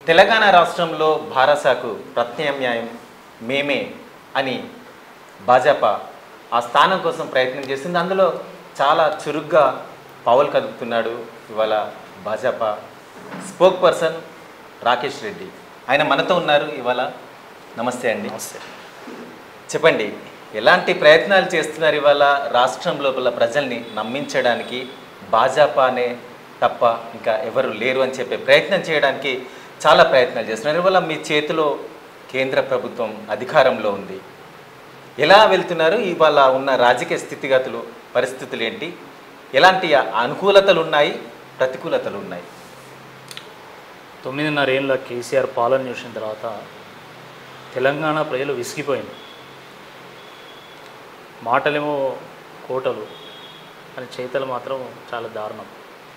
తెలంగాణ రాష్ట్రంలో భారసాకు ప్రత్యామ్నాయం మేమే అని భాజపా ఆ స్థానం కోసం ప్రయత్నం చేస్తుంది అందులో చాలా చురుగ్గా పావులు కదుపుతున్నాడు ఇవాళ భాజపా స్పోక్ పర్సన్ రాకేష్ రెడ్డి ఆయన మనతో ఉన్నారు ఇవాళ నమస్తే అండి నమస్తే చెప్పండి ఎలాంటి ప్రయత్నాలు చేస్తున్నారు ఇవాళ రాష్ట్రం లోపల ప్రజల్ని నమ్మించడానికి భాజపానే తప్ప ఇంకా ఎవరు లేరు అని చెప్పే ప్రయత్నం చేయడానికి చాలా ప్రయత్నాలు చేస్తున్నారు ఇవాళ మీ చేతిలో కేంద్ర ప్రభుత్వం అధికారంలో ఉంది ఎలా వెళ్తున్నారు ఇవాళ ఉన్న రాజకీయ స్థితిగతులు పరిస్థితులు ఏంటి ఎలాంటి అనుకూలతలు ఉన్నాయి ప్రతికూలతలు ఉన్నాయి తొమ్మిదిన్నర ఏళ్ళ కేసీఆర్ పాలన చూసిన తర్వాత తెలంగాణ ప్రజలు విసిగిపోయింది మాటలేమో కోటలు కానీ చేతలు మాత్రం చాలా దారుణం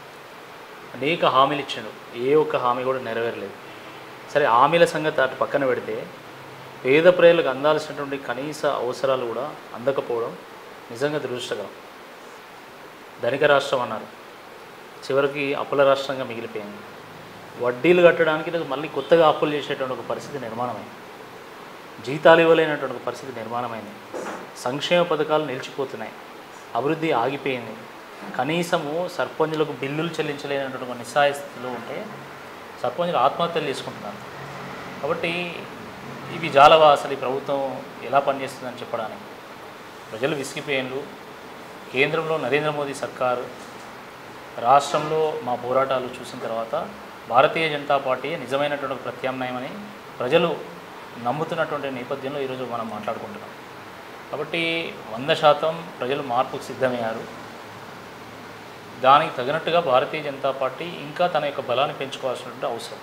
అనేక హామీలు ఇచ్చాడు ఏ ఒక్క హామీ కూడా నెరవేరలేదు సరే హామీల సంగతి అటు పక్కన పెడితే పేద ప్రజలకు అందాల్సినటువంటి కనీస అవసరాలు కూడా అందకపోవడం నిజంగా దురదృష్టకరం ధనిక రాష్ట్రం అన్నారు చివరికి అప్పుల రాష్ట్రంగా మిగిలిపోయింది వడ్డీలు కట్టడానికి ఇది మళ్ళీ కొత్తగా అప్పులు చేసేటువంటి ఒక పరిస్థితి నిర్మాణమైంది జీతాలు ఇవ్వలేనటువంటి ఒక పరిస్థితి నిర్మాణమైంది సంక్షేమ పథకాలు నిలిచిపోతున్నాయి అభివృద్ధి ఆగిపోయింది కనీసము సర్పంచులకు బిల్లులు చెల్లించలేనటువంటి ఒక నిస్సాయ స్థితిలో ఉంటే సర్పంచులు ఆత్మహత్యలు చేసుకుంటున్నారు కాబట్టి ఇవి జాలవా అసలు ఈ ప్రభుత్వం ఎలా పనిచేస్తుందని చెప్పడానికి ప్రజలు విసిగిపోయినలు కేంద్రంలో నరేంద్ర మోదీ సర్కారు రాష్ట్రంలో మా పోరాటాలు చూసిన తర్వాత భారతీయ జనతా పార్టీ నిజమైనటువంటి ఒక ప్రత్యామ్నాయమని ప్రజలు నమ్ముతున్నటువంటి నేపథ్యంలో ఈరోజు మనం మాట్లాడుకుంటున్నాం కాబట్టి వంద శాతం ప్రజలు మార్పుకు సిద్ధమయ్యారు దానికి తగినట్టుగా భారతీయ జనతా పార్టీ ఇంకా తన యొక్క బలాన్ని పెంచుకోవాల్సినటువంటి అవసరం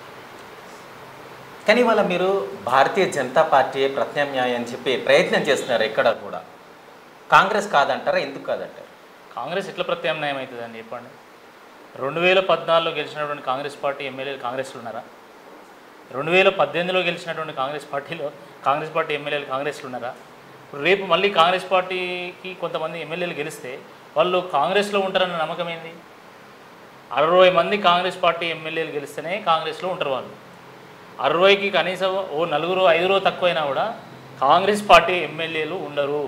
కానీ ఇవాళ మీరు భారతీయ జనతా పార్టీ ప్రత్యామ్నాయం అని చెప్పి ప్రయత్నం చేస్తున్నారు ఎక్కడ కూడా కాంగ్రెస్ కాదంటారా ఎందుకు కాదంటారు కాంగ్రెస్ ఎట్లా ప్రత్యామ్నాయం అవుతుందని చెప్పండి రెండు వేల పద్నాలుగులో గెలిచినటువంటి కాంగ్రెస్ పార్టీ ఎమ్మెల్యేలు కాంగ్రెస్లో ఉన్నారా రెండు వేల పద్దెనిమిదిలో గెలిచినటువంటి కాంగ్రెస్ పార్టీలో కాంగ్రెస్ పార్టీ ఎమ్మెల్యేలు కాంగ్రెస్లో ఉన్నారా ఇప్పుడు రేపు మళ్ళీ కాంగ్రెస్ పార్టీకి కొంతమంది ఎమ్మెల్యేలు గెలిస్తే వాళ్ళు కాంగ్రెస్లో ఉంటారన్న నమ్మకం ఏంది అరవై మంది కాంగ్రెస్ పార్టీ ఎమ్మెల్యేలు గెలిస్తేనే కాంగ్రెస్లో ఉంటారు వాళ్ళు అరవైకి కనీసం ఓ నలుగురు ఐదుగురు తక్కువైనా కూడా కాంగ్రెస్ పార్టీ ఎమ్మెల్యేలు ఉండరు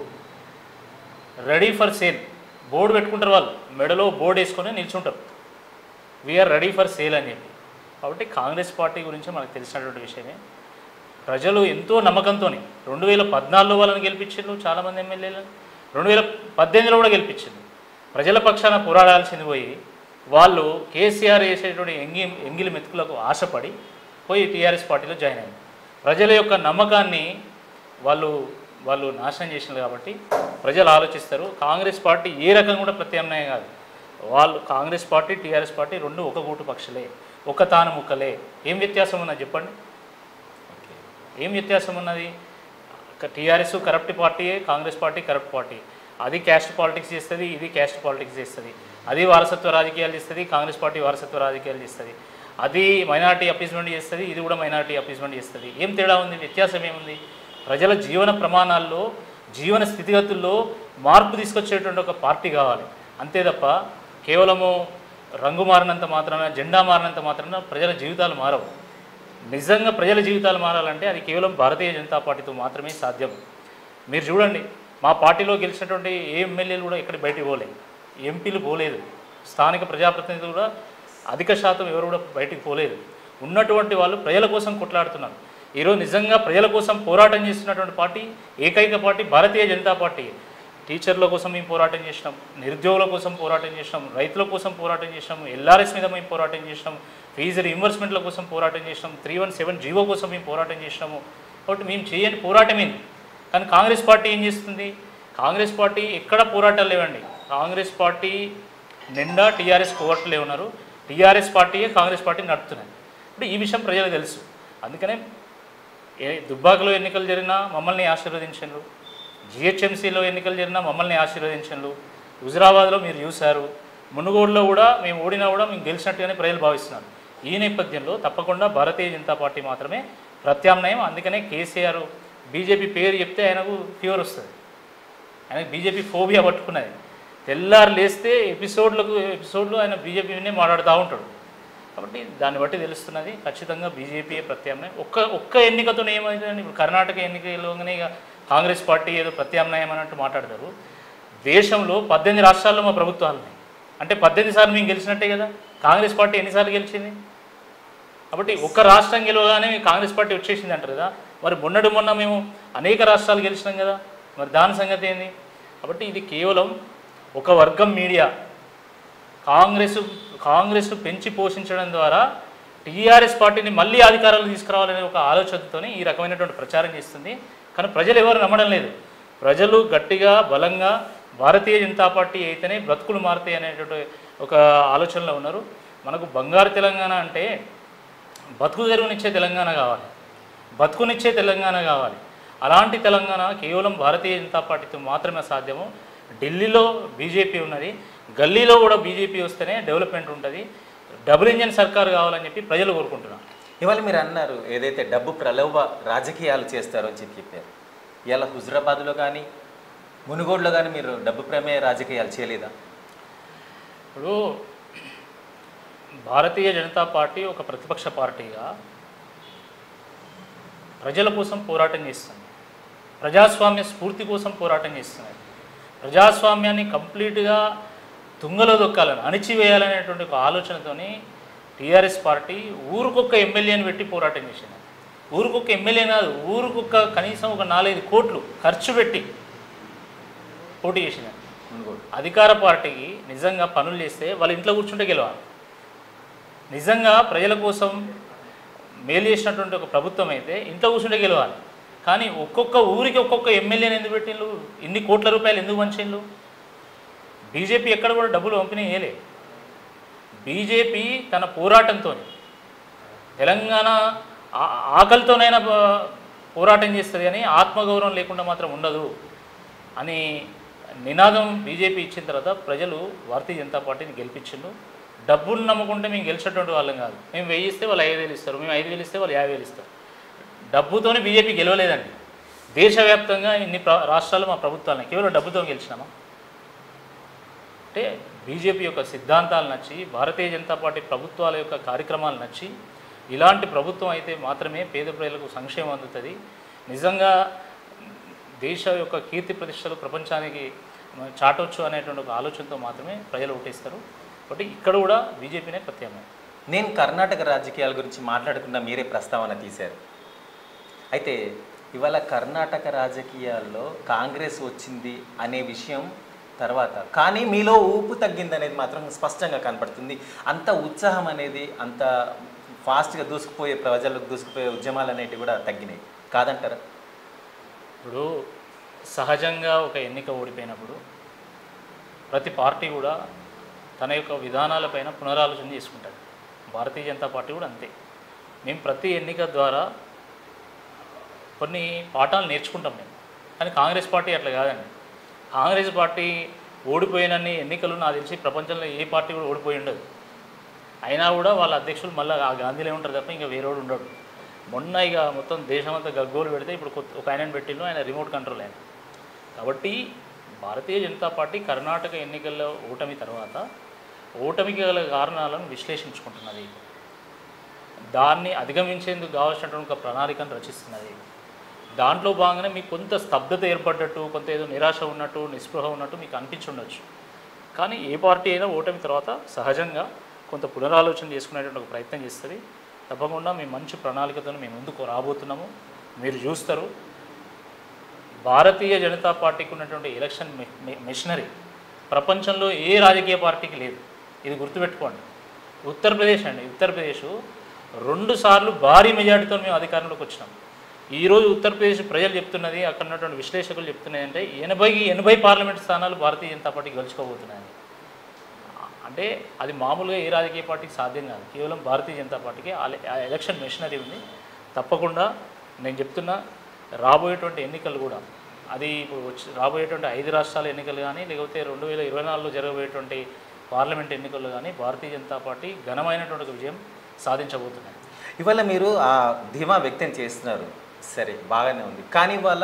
రెడీ ఫర్ సేల్ బోర్డు పెట్టుకుంటారు వాళ్ళు మెడలో బోర్డు వేసుకొని నిల్చుంటారు వీఆర్ రెడీ ఫర్ సేల్ అని చెప్పి కాబట్టి కాంగ్రెస్ పార్టీ గురించి మనకు తెలిసినటువంటి విషయమే ప్రజలు ఎంతో నమ్మకంతో రెండు వేల పద్నాలుగులో వాళ్ళని గెలిపించారు చాలామంది ఎమ్మెల్యేలు రెండు వేల పద్దెనిమిదిలో కూడా గెలిపించారు ప్రజల పక్షాన పోరాడాల్సింది పోయి వాళ్ళు కేసీఆర్ చేసేటువంటి ఎంగి ఎంగిలి మెతుకులకు ఆశపడి పోయి టీఆర్ఎస్ పార్టీలో జాయిన్ అయ్యారు ప్రజల యొక్క నమ్మకాన్ని వాళ్ళు వాళ్ళు నాశనం చేసినారు కాబట్టి ప్రజలు ఆలోచిస్తారు కాంగ్రెస్ పార్టీ ఏ రకంగా కూడా ప్రత్యామ్నాయం కాదు వాళ్ళు కాంగ్రెస్ పార్టీ టీఆర్ఎస్ పార్టీ రెండు ఒక గూటు పక్షులే ఒక తాను ముక్కలే ఏం వ్యత్యాసం ఉన్నది చెప్పండి ఏం వ్యత్యాసం ఉన్నది టీఆర్ఎస్ కరప్ట్ పార్టీయే కాంగ్రెస్ పార్టీ కరప్ట్ పార్టీ అది క్యాస్ట్ పాలిటిక్స్ చేస్తుంది ఇది క్యాస్ట్ పాలిటిక్స్ చేస్తుంది అది వారసత్వ రాజకీయాలు చేస్తుంది కాంగ్రెస్ పార్టీ వారసత్వ రాజకీయాలు చేస్తుంది అది మైనారిటీ అపీస్మెంట్ చేస్తుంది ఇది కూడా మైనారిటీ అపీస్మెంట్ చేస్తుంది ఏం తేడా ఉంది వ్యత్యాసం ఏముంది ప్రజల జీవన ప్రమాణాల్లో జీవన స్థితిగతుల్లో మార్పు తీసుకొచ్చేటువంటి ఒక పార్టీ కావాలి అంతే తప్ప కేవలము రంగు మారినంత మాత్రాన జెండా మారినంత మాత్రాన ప్రజల జీవితాలు మారవు నిజంగా ప్రజల జీవితాలు మారాలంటే అది కేవలం భారతీయ జనతా పార్టీతో మాత్రమే సాధ్యం మీరు చూడండి మా పార్టీలో గెలిచినటువంటి ఏ ఎమ్మెల్యేలు కూడా ఎక్కడికి బయటికి పోలేదు ఎంపీలు పోలేదు స్థానిక ప్రజాప్రతినిధులు కూడా అధిక శాతం ఎవరు కూడా బయటికి పోలేదు ఉన్నటువంటి వాళ్ళు ప్రజల కోసం కొట్లాడుతున్నారు ఈరోజు నిజంగా ప్రజల కోసం పోరాటం చేస్తున్నటువంటి పార్టీ ఏకైక పార్టీ భారతీయ జనతా పార్టీ టీచర్ల కోసం మేము పోరాటం చేసినాం నిరుద్యోగుల కోసం పోరాటం చేసినాం రైతుల కోసం పోరాటం చేసినాం ఎల్ఆర్ఎస్ మీద మేము పోరాటం చేసినాం ఫీజు రీఇంబర్స్మెంట్ల కోసం పోరాటం చేసినాం త్రీ వన్ సెవెన్ జీవో కోసం మేము పోరాటం చేసినాము కాబట్టి మేము చేయని పోరాటం ఏంది కానీ కాంగ్రెస్ పార్టీ ఏం చేస్తుంది కాంగ్రెస్ పార్టీ ఎక్కడ పోరాటాలు లేవండి కాంగ్రెస్ పార్టీ నిండా టీఆర్ఎస్ కోవట్లే ఉన్నారు టీఆర్ఎస్ పార్టీయే కాంగ్రెస్ పార్టీ నడుపుతున్నాయి ఇప్పుడు ఈ విషయం ప్రజలకు తెలుసు అందుకనే ఏ దుబ్బాకలో ఎన్నికలు జరిగినా మమ్మల్ని ఆశీర్వదించండు జిహెచ్ఎంసీలో ఎన్నికలు జరిగినా మమ్మల్ని ఆశీర్వదించండు హుజురాబాద్లో మీరు చూశారు మునుగోడులో కూడా మేము ఓడినా కూడా మేము గెలిచినట్టుగానే ప్రజలు భావిస్తున్నారు ఈ నేపథ్యంలో తప్పకుండా భారతీయ జనతా పార్టీ మాత్రమే ప్రత్యామ్నాయం అందుకనే కేసీఆర్ బీజేపీ పేరు చెప్తే ఆయనకు ఫీవర్ వస్తుంది ఆయనకు బీజేపీ ఫోబియా పట్టుకున్నది తెల్లారు లేస్తే ఎపిసోడ్లకు ఎపిసోడ్లు ఆయన బీజేపీనే మాట్లాడుతూ ఉంటాడు కాబట్టి దాన్ని బట్టి తెలుస్తున్నది ఖచ్చితంగా బీజేపీ ప్రత్యామ్నాయం ఒక్క ఒక్క ఎన్నికతో ఏమైందండి ఇప్పుడు కర్ణాటక ఎన్నికలోనే ఇక కాంగ్రెస్ పార్టీ ఏదో ప్రత్యామ్నాయం అన్నట్టు మాట్లాడతారు దేశంలో పద్దెనిమిది రాష్ట్రాల్లో మా ప్రభుత్వాలు ఉన్నాయి అంటే పద్దెనిమిది సార్లు మేము గెలిచినట్టే కదా కాంగ్రెస్ పార్టీ ఎన్నిసార్లు గెలిచింది కాబట్టి ఒక్క రాష్ట్రం గెలవగానే కాంగ్రెస్ పార్టీ వచ్చేసింది అంటారు కదా మరి మొన్నటి మొన్న మేము అనేక రాష్ట్రాలు గెలిచినాం కదా మరి దాని సంగతి ఏంది కాబట్టి ఇది కేవలం ఒక వర్గం మీడియా కాంగ్రెస్ కాంగ్రెస్ పెంచి పోషించడం ద్వారా టీఆర్ఎస్ పార్టీని మళ్ళీ అధికారంలో తీసుకురావాలనే ఒక ఆలోచనతోనే ఈ రకమైనటువంటి ప్రచారం చేస్తుంది కానీ ప్రజలు ఎవరు నమ్మడం లేదు ప్రజలు గట్టిగా బలంగా భారతీయ జనతా పార్టీ అయితేనే బ్రతుకులు మారుతాయి అనేటువంటి ఒక ఆలోచనలో ఉన్నారు మనకు బంగారు తెలంగాణ అంటే బతుకు తెరువునిచ్చే తెలంగాణ కావాలి బతుకునిచ్చే తెలంగాణ కావాలి అలాంటి తెలంగాణ కేవలం భారతీయ జనతా పార్టీతో మాత్రమే సాధ్యము ఢిల్లీలో బీజేపీ ఉన్నది గల్లీలో కూడా బీజేపీ వస్తేనే డెవలప్మెంట్ ఉంటుంది డబుల్ ఇంజన్ సర్కార్ కావాలని చెప్పి ప్రజలు కోరుకుంటున్నారు ఇవాళ మీరు అన్నారు ఏదైతే డబ్బు ప్రలోభ రాజకీయాలు చేస్తారో అని చెప్పి చెప్పారు ఇలా హుజరాబాద్లో కానీ మునుగోడులో కానీ మీరు డబ్బు ప్రమేయ రాజకీయాలు చేయలేదా ఇప్పుడు భారతీయ జనతా పార్టీ ఒక ప్రతిపక్ష పార్టీగా ప్రజల కోసం పోరాటం చేస్తుంది ప్రజాస్వామ్య స్ఫూర్తి కోసం పోరాటం చేస్తున్నది ప్రజాస్వామ్యాన్ని కంప్లీట్గా తుంగలో దొక్కాలని అణిచివేయాలనేటువంటి ఒక ఆలోచనతోని టీఆర్ఎస్ పార్టీ ఊరికొక్క ఎమ్మెల్యేని పెట్టి పోరాటం చేసింది ఊరికొక్క ఎమ్మెల్యే కాదు ఊరికొక్క కనీసం ఒక నాలుగైదు కోట్లు ఖర్చు పెట్టి పోటీ చేసింది మునుగోడు అధికార పార్టీకి నిజంగా పనులు చేస్తే వాళ్ళ ఇంట్లో కూర్చుంటే గెలవాలి నిజంగా ప్రజల కోసం మేలు చేసినటువంటి ఒక ప్రభుత్వం అయితే ఇంట్లో కూర్చుంటే గెలవాలి కానీ ఒక్కొక్క ఊరికి ఒక్కొక్క ఎమ్మెల్యేని ఎందుకు పెట్టిండ్రు ఇన్ని కోట్ల రూపాయలు ఎందుకు పంచిండ్రు బీజేపీ ఎక్కడ కూడా డబ్బులు పంపిణీ చేయలే బీజేపీ తన పోరాటంతో తెలంగాణ ఆ- ఆకలితోనైనా పో- పోరాటం చేస్తుంది కానీ ఆత్మగౌరవం లేకుండా మాత్రం ఉండదు అని నినాదం బీజేపీ ఇచ్చిన తర్వాత ప్రజలు భారతీయ జనతా పార్టీని గెలిపించిండు డబ్బును నమ్ముకుంటే మేము గెలిచేటువంటి వాళ్ళం కాదు మేము వెయ్యి ఇస్తే వాళ్ళు ఐదు వేలు ఇస్తారు మేము ఐదు వేలు ఇస్తే వాళ్ళు యాభై వేలు ఇస్తారు డబ్బుతోనే బీజేపీ గెలవలేదండి దేశవ్యాప్తంగా ఇన్ని ప్ర- రాష్ట్రాలు మా ప్రభుత్వాలను కేవలం డబ్బుతో గెలిచినామా అంటే బీజేపీ యొక్క సిద్ధాంతాలు నచ్చి భారతీయ జనతా పార్టీ ప్రభుత్వాల యొక్క కార్యక్రమాలు నచ్చి ఇలాంటి ప్రభుత్వం అయితే మాత్రమే పేద ప్రజలకు సంక్షేమం అందుతుంది నిజంగా దేశ యొక్క కీర్తి ప్రతిష్టలు ప్రపంచానికి చాటొచ్చు అనేటువంటి ఒక ఆలోచనతో మాత్రమే ప్రజలు ఓటేస్తారు కాబట్టి ఇక్కడ కూడా బీజేపీనే ప్రత్యామ్నాయం నేను కర్ణాటక రాజకీయాల గురించి మాట్లాడుకున్న మీరే ప్రస్తావన తీశారు అయితే ఇవాళ కర్ణాటక రాజకీయాల్లో కాంగ్రెస్ వచ్చింది అనే విషయం తర్వాత కానీ మీలో ఊపు తగ్గింది అనేది మాత్రం స్పష్టంగా కనపడుతుంది అంత ఉత్సాహం అనేది అంత ఫాస్ట్గా దూసుకుపోయే ప్రజలకు దూసుకుపోయే ఉద్యమాలు అనేటివి కూడా తగ్గినాయి కాదంటారా ఇప్పుడు సహజంగా ఒక ఎన్నిక ఓడిపోయినప్పుడు ప్రతి పార్టీ కూడా తన యొక్క విధానాలపైన పునరాలోచన చేసుకుంటుంది భారతీయ జనతా పార్టీ కూడా అంతే మేము ప్రతి ఎన్నిక ద్వారా కొన్ని పాఠాలు నేర్చుకుంటాం మేము కానీ కాంగ్రెస్ పార్టీ అట్లా కాదండి కాంగ్రెస్ పార్టీ ఓడిపోయినన్ని ఎన్నికలు నాకు తెలిసి ప్రపంచంలో ఏ పార్టీ కూడా ఓడిపోయి ఉండదు అయినా కూడా వాళ్ళ అధ్యక్షులు మళ్ళీ ఆ గాంధీలో ఉంటారు తప్ప ఇంకా వేరేవాడు ఉండడు మొన్న ఇక మొత్తం దేశమంతా గగ్గోలు పెడితే ఇప్పుడు కొత్త ఒక ఆయనను పెట్టిండు ఆయన రిమోట్ కంట్రోల్ ఆయన కాబట్టి భారతీయ జనతా పార్టీ కర్ణాటక ఎన్నికల్లో ఓటమి తర్వాత ఓటమికి గల కారణాలను విశ్లేషించుకుంటున్నది దాన్ని అధిగమించేందుకు కావాల్సినటువంటి ఒక ప్రణాళికను రచిస్తున్నది దాంట్లో భాగంగానే మీకు కొంత స్తబ్దత ఏర్పడ్డట్టు కొంత ఏదో నిరాశ ఉన్నట్టు నిస్పృహ ఉన్నట్టు మీకు అనిపించుండొచ్చు కానీ ఏ పార్టీ అయినా ఓటమి తర్వాత సహజంగా కొంత పునరాలోచన చేసుకునేటువంటి ఒక ప్రయత్నం చేస్తుంది తప్పకుండా మేము మంచి ప్రణాళికతో మేము ముందుకు రాబోతున్నాము మీరు చూస్తారు భారతీయ జనతా పార్టీకి ఉన్నటువంటి ఎలక్షన్ మె- మె- మెషినరీ ప్రపంచంలో ఏ రాజకీయ పార్టీకి లేదు ఇది గుర్తుపెట్టుకోండి ఉత్తరప్రదేశ్ అండి ఉత్తరప్రదేశ్ రెండు సార్లు భారీ మెజార్టీతో మేము అధికారంలోకి వచ్చినాం ఈరోజు ఉత్తరప్రదేశ్ ప్రజలు చెప్తున్నది అక్కడ ఉన్నటువంటి విశ్లేషకులు చెప్తున్నది అంటే ఎనభైకి ఎనభై పార్లమెంట్ స్థానాలు భారతీయ జనతా పార్టీ గెలుచుకోబోతున్నాయని అంటే అది మామూలుగా ఏ రాజకీయ పార్టీకి సాధ్యం కాదు కేవలం భారతీయ జనతా పార్టీకి ఆ ఎల- ఆ ఎలక్షన్ మెషినరీ ఉంది తప్పకుండా నేను చెప్తున్నా రాబోయేటువంటి ఎన్నికలు కూడా అది ఇప్పుడు వచ్చి రాబోయేటువంటి ఐదు రాష్ట్రాల ఎన్నికలు కానీ లేకపోతే రెండు వేల ఇరవై నాలుగులో జరగబోయేటువంటి పార్లమెంట్ ఎన్నికల్లో కానీ భారతీయ జనతా పార్టీ ఘనమైనటువంటి ఒక విజయం సాధించబోతున్నాయి ఇవాళ మీరు ఆ ధీమా వ్యక్తం చేస్తున్నారు సరే బాగానే ఉంది కానీ ఇవాళ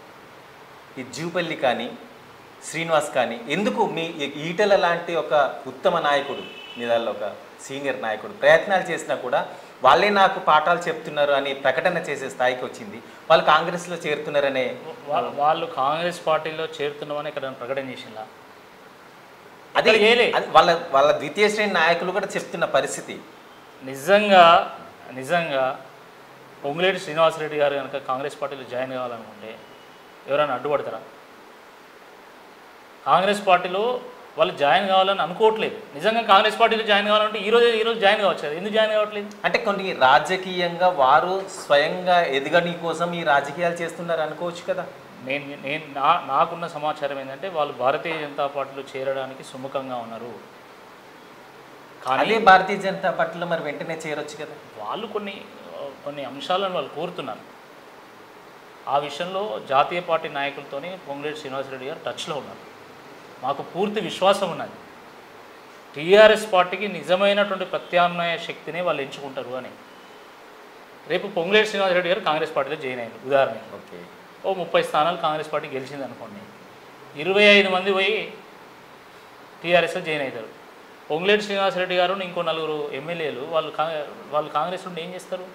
ఈ జూపల్లి కానీ శ్రీనివాస్ కానీ ఎందుకు మీ ఈ- ఈటల లాంటి ఒక ఉత్తమ నాయకుడు మీ దానిలో ఒక సీనియర్ నాయకుడు ప్రయత్నాలు చేసినా కూడా వాళ్ళే నాకు పాఠాలు చెప్తున్నారు అని ప్రకటన చేసే స్థాయికి వచ్చింది వాళ్ళు కాంగ్రెస్లో చేరుతున్నారనే వా- వాళ్ళు కాంగ్రెస్ పార్టీలో చేరుతున్నామని ఇక్కడ ప్రకటన చేసిందా అదే అక్కడ చేయలే. అది వాళ్ళ వాళ్ళ ద్వితీయ శ్రేణి నాయకులు కూడా చెప్తున్న పరిస్థితి నిజంగా నిజంగా పొంగులేటి శ్రీనివాసరెడ్డి గారు కనుక కాంగ్రెస్ పార్టీలో జాయిన్ కావాలనుకుంటే ఎవరైనా అడ్డుపడతారా కాంగ్రెస్ పార్టీలో వాళ్ళు జాయిన్ కావాలని అనుకోవట్లేదు నిజంగా కాంగ్రెస్ పార్టీలో జాయిన్ కావాలంటే ఈ రోజు ఈ రోజు జాయిన్ కావచ్చు కదా ఎందుకు జాయిన్ కావట్లేదు అంటే కొన్ని రాజకీయంగా వారు స్వయంగా ఎదగని కోసం ఈ రాజకీయాలు చేస్తున్నారు అనుకోవచ్చు కదా నేను నేను నా నాకున్న సమాచారం ఏంటంటే వాళ్ళు భారతీయ జనతా పార్టీలో చేరడానికి సుముఖంగా ఉన్నారు కానీ అదే భారతీయ జనతా పార్టీలో మరి వెంటనే చేరొచ్చు కదా వాళ్ళు కొన్ని కొన్ని అంశాలను వాళ్ళు కోరుతున్నారు ఆ విషయంలో జాతీయ పార్టీ నాయకులతోని పొంగులేటి శ్రీనివాసరెడ్డి గారు టచ్లో ఉన్నారు మాకు పూర్తి విశ్వాసం ఉన్నది టీఆర్ఎస్ పార్టీకి నిజమైనటువంటి ప్రత్యామ్నాయ శక్తిని వాళ్ళు ఎంచుకుంటారు అని రేపు పొంగులేటి శ్రీనివాసరెడ్డి గారు కాంగ్రెస్ పార్టీలో జాయిన్ అయ్యారు ఉదాహరణకి ఓకే ఓ ముప్పై స్థానాలు కాంగ్రెస్ పార్టీ గెలిచింది అనుకోండి ఇరవై ఐదు మంది పోయి టీఆర్ఎస్లో జాయిన్ అవుతారు పొంగులేటి శ్రీనివాసరెడ్డి గారు ఇంకో నలుగురు ఎమ్మెల్యేలు వాళ్ళు కా వాళ్ళు కాంగ్రెస్ నుండి ఏం చేస్తారు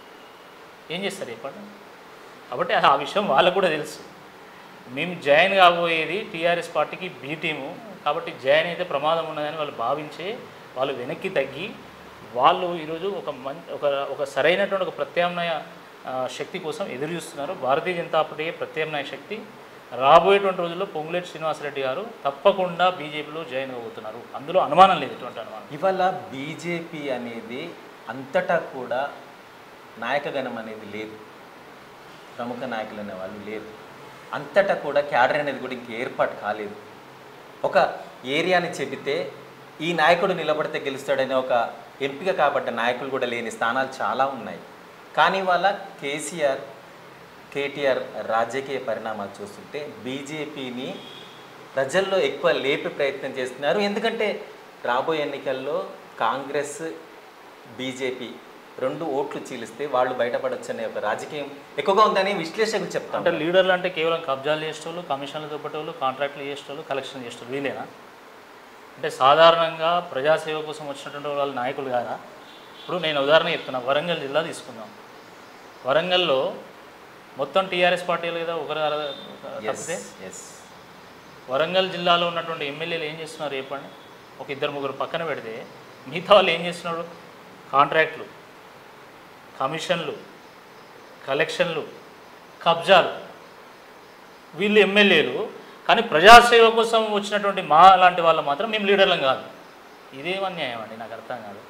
ఏం చేస్తారు చెప్పండి కాబట్టి ఆ విషయం వాళ్ళకు కూడా తెలుసు మేము జాయిన్ కాబోయేది టీఆర్ఎస్ పార్టీకి బీ టీము కాబట్టి జాయిన్ అయితే ప్రమాదం ఉన్నదని వాళ్ళు భావించి వాళ్ళు వెనక్కి తగ్గి వాళ్ళు ఈరోజు ఒక మం ఒక ఒక సరైనటువంటి ఒక ప్రత్యామ్నాయ ఆ, శక్తి కోసం ఎదురు చూస్తున్నారు భారతీయ జనతా పార్టీ ప్రత్యామ్నాయ శక్తి రాబోయేటువంటి రోజుల్లో పొంగులేటి శ్రీనివాసరెడ్డి గారు తప్పకుండా బీజేపీలో జాయిన్ అవబోతున్నారు అందులో అనుమానం లేదు ఎటువంటి అనుమానం ఇవాళ బీజేపీ అనేది అంతటా కూడా నాయకగణం అనేది లేదు ప్రముఖ నాయకులు అనే వాళ్ళు లేరు అంతటా కూడా క్యాడర్ అనేది కూడా ఇంక ఏర్పాటు కాలేదు ఒక ఏరియాని చెబితే ఈ నాయకుడు నిలబడితే గెలుస్తాడనే ఒక ఎంపిక కాబడ్డ నాయకులు కూడా లేని స్థానాలు చాలా ఉన్నాయి కానీ వాళ్ళ కేసీఆర్ కేటీఆర్ రాజకీయ పరిణామాలు చూస్తుంటే బీజేపీని ప్రజల్లో ఎక్కువ లేపే ప్రయత్నం చేస్తున్నారు ఎందుకంటే రాబోయే ఎన్నికల్లో కాంగ్రెస్ బీజేపీ రెండు ఓట్లు చీలిస్తే వాళ్ళు బయటపడొచ్చు అనే ఒక రాజకీయం ఎక్కువగా ఉందని విశ్లేషకులు అంటే చెప్తారు లీడర్లు అంటే కేవలం కబ్జాలు చేసేటోళ్ళు కమిషన్లు దొబ్బేటోళ్ళు కాంట్రాక్ట్లు చేసేటోళ్ళు కలెక్షన్ చేసేటోళ్ళు వీలేనా అంటే సాధారణంగా ప్రజాసేవ కోసం వచ్చినటువంటి వాళ్ళ నాయకులు కాదా ఇప్పుడు నేను ఉదాహరణ చెప్తున్నా వరంగల్ జిల్లా తీసుకుందాం వరంగల్లో మొత్తం టీఆర్ఎస్ పార్టీలు కదా ఒకరు అర- తప్పితే ఎస్ వరంగల్ జిల్లాలో ఉన్నటువంటి ఎమ్మెల్యేలు ఏం చేస్తున్నారు చెప్పండి ఒక ఇద్దరు ముగ్గురు పక్కన పెడితే మిగతా వాళ్ళు ఏం చేస్తున్నారు కాంట్రాక్ట్లు కమిషన్లు కలెక్షన్లు కబ్జాలు వీళ్ళు ఎమ్మెల్యేలు కానీ ప్రజాసేవ కోసం వచ్చినటువంటి మా లాంటి వాళ్ళు మాత్రం మేము లీడర్లం కాదు ఇదేం అన్యాయం అండి నాకు అర్థం కాదు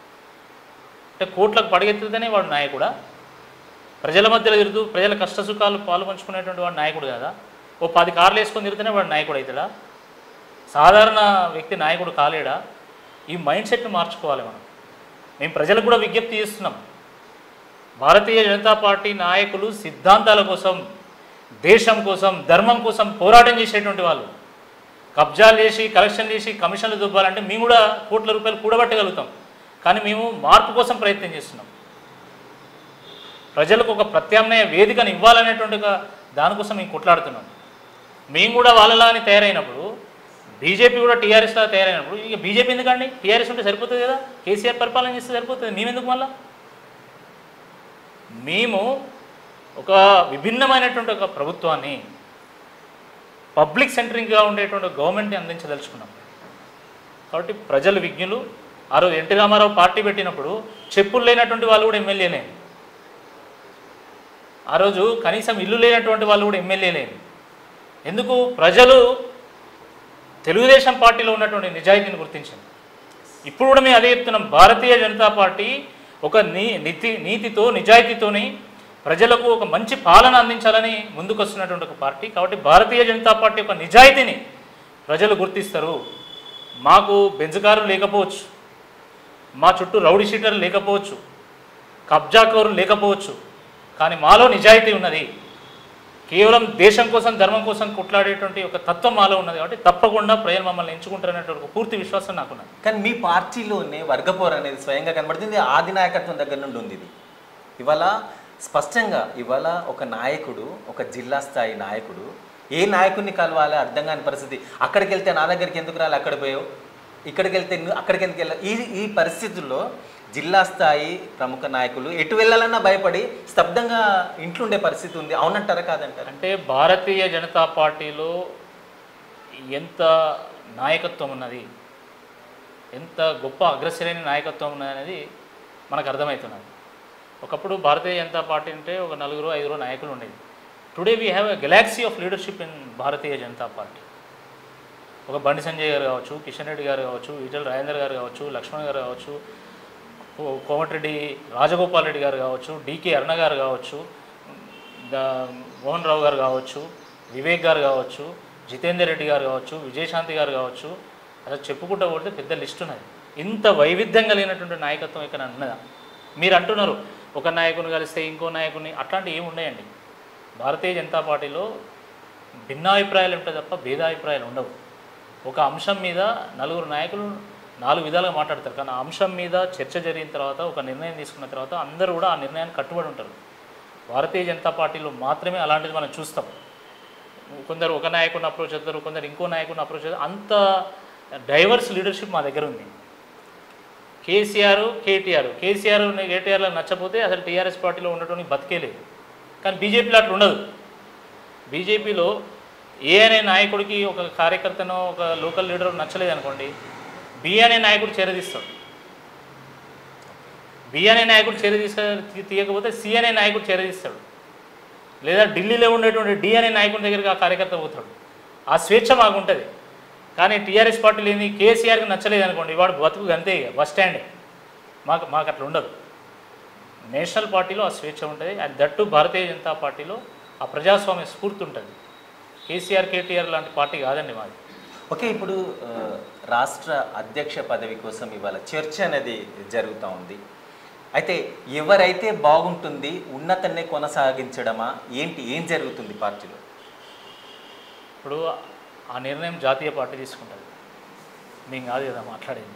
అంటే కోట్లకు పడగెత్తితేనే వాడు నాయకుడా ప్రజల మధ్యలో తిరుగుతూ ప్రజల కష్ట సుఖాలు పాలు పంచుకునేటువంటి వాడు నాయకుడు కదా ఓ పది కార్లు వేసుకొని తిరుగుతూనే వాడు నాయకుడు అవుతాడా సాధారణ వ్యక్తి నాయకుడు కాలేడా ఈ మైండ్ సెట్ని మార్చుకోవాలి మనం మేము ప్రజలకు కూడా విజ్ఞప్తి చేస్తున్నాం భారతీయ జనతా పార్టీ నాయకులు సిద్ధాంతాల కోసం దేశం కోసం ధర్మం కోసం పోరాటం చేసేటువంటి వాళ్ళు కబ్జాలు చేసి కలెక్షన్ చేసి కమిషన్లు దుబ్బాలంటే మేము కూడా కోట్ల రూపాయలు కూడబట్టగలుగుతాం కానీ మేము మార్పు కోసం ప్రయత్నం చేస్తున్నాం ప్రజలకు ఒక ప్రత్యామ్నాయ వేదికను ఇవ్వాలనేటువంటి ఒక దానికోసం మేము కొట్లాడుతున్నాం మేము కూడా వాళ్ళలాని తయారైనప్పుడు బీజేపీ కూడా టీఆర్ఎస్ లాగా తయారైనప్పుడు ఇక బీజేపీ ఎందుకండి టీఆర్ఎస్ ఉంటే సరిపోతుంది కదా కేసీఆర్ పరిపాలన చేస్తే సరిపోతుంది మేము ఎందుకు మళ్ళా మేము ఒక విభిన్నమైనటువంటి ఒక ప్రభుత్వాన్ని పబ్లిక్ సెంటరింగ్గా ఉండేటువంటి గవర్నమెంట్ని అందించదలుచుకున్నాం కాబట్టి ప్రజలు విజ్ఞులు ఆ రోజు ఎన్టీ రామారావు పార్టీ పెట్టినప్పుడు చెప్పులు లేనటువంటి వాళ్ళు కూడా ఎమ్మెల్యేనే ఆ రోజు కనీసం ఇల్లు లేనటువంటి వాళ్ళు కూడా ఎమ్మెల్యేలే ఎందుకు ప్రజలు తెలుగుదేశం పార్టీలో ఉన్నటువంటి నిజాయితీని గుర్తించింది ఇప్పుడు కూడా మేము అదే చెప్తున్నాం భారతీయ జనతా పార్టీ ఒక నీ నీతి నీతితో నిజాయితీతోని ప్రజలకు ఒక మంచి పాలన అందించాలని ముందుకు వస్తున్నటువంటి ఒక పార్టీ కాబట్టి భారతీయ జనతా పార్టీ యొక్క నిజాయితీని ప్రజలు గుర్తిస్తారు మాకు బెంజకారులు లేకపోవచ్చు మా చుట్టూ రౌడీ షీటర్లు లేకపోవచ్చు కబ్జాకోరు లేకపోవచ్చు కానీ మాలో నిజాయితీ ఉన్నది కేవలం దేశం కోసం ధర్మం కోసం కొట్లాడేటువంటి ఒక తత్వం మాలో ఉన్నది కాబట్టి తప్పకుండా ప్రజలు మమ్మల్ని ఎంచుకుంటారనేటువంటి ఒక పూర్తి విశ్వాసం నాకున్నది కానీ మీ పార్టీలోనే వర్గపోరు అనేది స్వయంగా కనబడుతుంది ఆది నాయకత్వం దగ్గర నుండి ఉంది ఇది ఇవాళ స్పష్టంగా ఇవాళ ఒక నాయకుడు ఒక జిల్లా స్థాయి నాయకుడు ఏ నాయకుడిని కలవాలి అర్థం కాని పరిస్థితి అక్కడికి వెళ్తే నా దగ్గరికి ఎందుకు రాలి అక్కడ పోయావు ఇక్కడికి వెళ్తే నువ్వు అక్కడికి ఎందుకు వెళ్ళాలి ఈ ఈ పరిస్థితుల్లో జిల్లా స్థాయి ప్రముఖ నాయకులు ఎటు వెళ్ళాలన్నా భయపడి స్తబ్దంగా ఇంట్లో ఉండే పరిస్థితి ఉంది అవునంటారా కాదంటారా అంటే భారతీయ జనతా పార్టీలో ఎంత నాయకత్వం ఉన్నది ఎంత గొప్ప అగ్రశ్రేణి నాయకత్వం ఉన్నది అనేది మనకు అర్థమవుతున్నది ఒకప్పుడు భారతీయ జనతా పార్టీ అంటే ఒక నలుగురు ఐదుగురు నాయకులు ఉండేది today we have a galaxy of leadership in Bharatiya Janata party ఒక బండి సంజయ్ గారు కావచ్చు కిషన్ రెడ్డి గారు కావచ్చు ఈటల రాజేందర్ గారు కావచ్చు లక్ష్మణ్ గారు కావచ్చు కో- కోమటిరెడ్డి రాజగోపాల్ రెడ్డి గారు కావచ్చు డికే అరుణ గారు కావచ్చు దా- మోహన్ రావు గారు కావచ్చు వివేక్ గారు కావచ్చు జితేందర్ రెడ్డి గారు కావచ్చు విజయశాంతి గారు కావచ్చు అసలు చెప్పుకుంటూ పోతే పెద్ద లిస్ట్ ఉన్నది ఇంత వైవిధ్యం కలిగినటువంటి నాయకత్వం ఇక్కడ ఉన్నదా మీరు అంటున్నారు ఒక నాయకుని కలిస్తే ఇంకో నాయకుని అట్లాంటివి ఏమి ఉన్నాయండి భారతీయ జనతా పార్టీలో భిన్నాభిప్రాయాలు ఉంటాయి తప్ప భేదాభిప్రాయాలు ఉండవు ఒక అంశం మీద నలుగురు నాయకులు నాలుగు విధాలుగా మాట్లాడతారు కానీ ఆ అంశం మీద చర్చ జరిగిన తర్వాత ఒక నిర్ణయం తీసుకున్న తర్వాత అందరూ కూడా ఆ నిర్ణయానికి కట్టుబడి ఉంటారు భారతీయ జనతా పార్టీలో మాత్రమే అలాంటిది మనం చూస్తాం కొందరు ఒక నాయకుడిని అప్రోచ్ అవుతారు కొందరు ఇంకో నాయకుడిని అప్రోచ్ అవుతారు అంత డైవర్స్ లీడర్షిప్ మా దగ్గర ఉంది కేసీఆర్ కేటీఆర్ కేసీఆర్ కేటీఆర్లో నచ్చపోతే అసలు టీఆర్ఎస్ పార్టీలో ఉండటానికి బతికే లేదు కానీ బీజేపీలో అట్లా ఉండదు బీజేపీలో ఏ అనే నాయకుడికి ఒక కార్యకర్తనో ఒక లోకల్ లీడర్ నచ్చలేదు అనుకోండి బి అనే నాయకుడు చేరదీస్తాడు బి అనే నాయకుడు చేరదీస తీ- తీయకపోతే సి అనే నాయకుడు చేరదీస్తాడు లేదా ఢిల్లీలో ఉండేటువంటి డి అనే నాయకుడి దగ్గరికి ఆ కార్యకర్త పోతాడు ఆ స్వేచ్ఛ మాకు ఉంటుంది కానీ టీఆర్ఎస్ పార్టీలు ఏంది కేసీఆర్కి నచ్చలేదు అనుకోండి వాడు బతుకు అంతే ఇక బస్ స్టాండ్ మాకు మాకు అట్లా ఉండదు నేషనల్ పార్టీలో ఆ స్వేచ్ఛ ఉంటుంది అండ్ దట్టు భారతీయ జనతా పార్టీలో ఆ ప్రజాస్వామ్య స్ఫూర్తి ఉంటుంది కేసీఆర్ కేటీఆర్ లాంటి పార్టీ కాదండి మాది ఓకే ఇప్పుడు ఆ, రాష్ట్ర అధ్యక్ష పదవి కోసం ఇవాళ చర్చ అనేది జరుగుతూ ఉంది అయితే ఎవరైతే బాగుంటుంది ఉన్నతన్నే కొనసాగించడమా ఏంటి ఏం జరుగుతుంది పార్టీలో ఇప్పుడు ఆ నిర్ణయం జాతీయ పార్టీ తీసుకుంటుంది మేము కాదు కదా మాట్లాడేది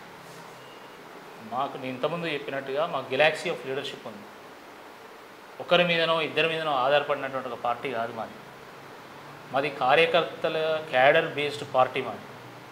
మాకు నేను ఇంతకుముందు చెప్పినట్టుగా మాకు గెలాక్సీ ఆఫ్ లీడర్షిప్ ఉంది ఒకరి మీదనో ఇద్దరి మీదనో ఆధారపడినటువంటి ఒక పార్టీ కాదు మాది మాది కార్యకర్తల క్యాడర్ బేస్డ్ పార్టీ మాది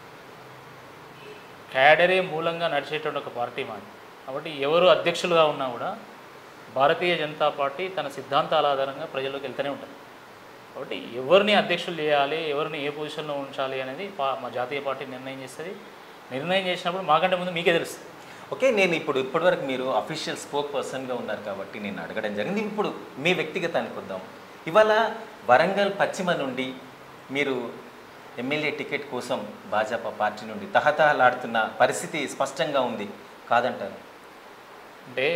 క్యాడరే మూలంగా నడిచేటువంటి ఒక పార్టీ మాది కాబట్టి ఎవరు అధ్యక్షులుగా ఉన్నా కూడా భారతీయ జనతా పార్టీ తన సిద్ధాంతాల ఆధారంగా ప్రజల్లోకి వెళ్తూనే ఉంటుంది కాబట్టి ఎవరిని అధ్యక్షులు చేయాలి ఎవరిని ఏ పొజిషన్లో ఉంచాలి అనేది పా- మా జాతీయ పార్టీ నిర్ణయం చేస్తుంది నిర్ణయం చేసినప్పుడు మాకంటే ముందు మీకే తెలుస్తుంది ఓకే నేను ఇప్పుడు ఇప్పటివరకు మీరు అఫీషియల్ స్పోక్ పర్సన్గా ఉన్నారు కాబట్టి నేను అడగడం జరిగింది ఇప్పుడు మీ వ్యక్తిగతానికి వద్దాం ఇవాళ వరంగల్ పశ్చిమ నుండి మీరు ఎమ్మెల్యే టికెట్ కోసం భాజపా పార్టీ నుండి తహతహలాడుతున్న పరిస్థితి స్పష్టంగా ఉంది కాదంటారు అంటే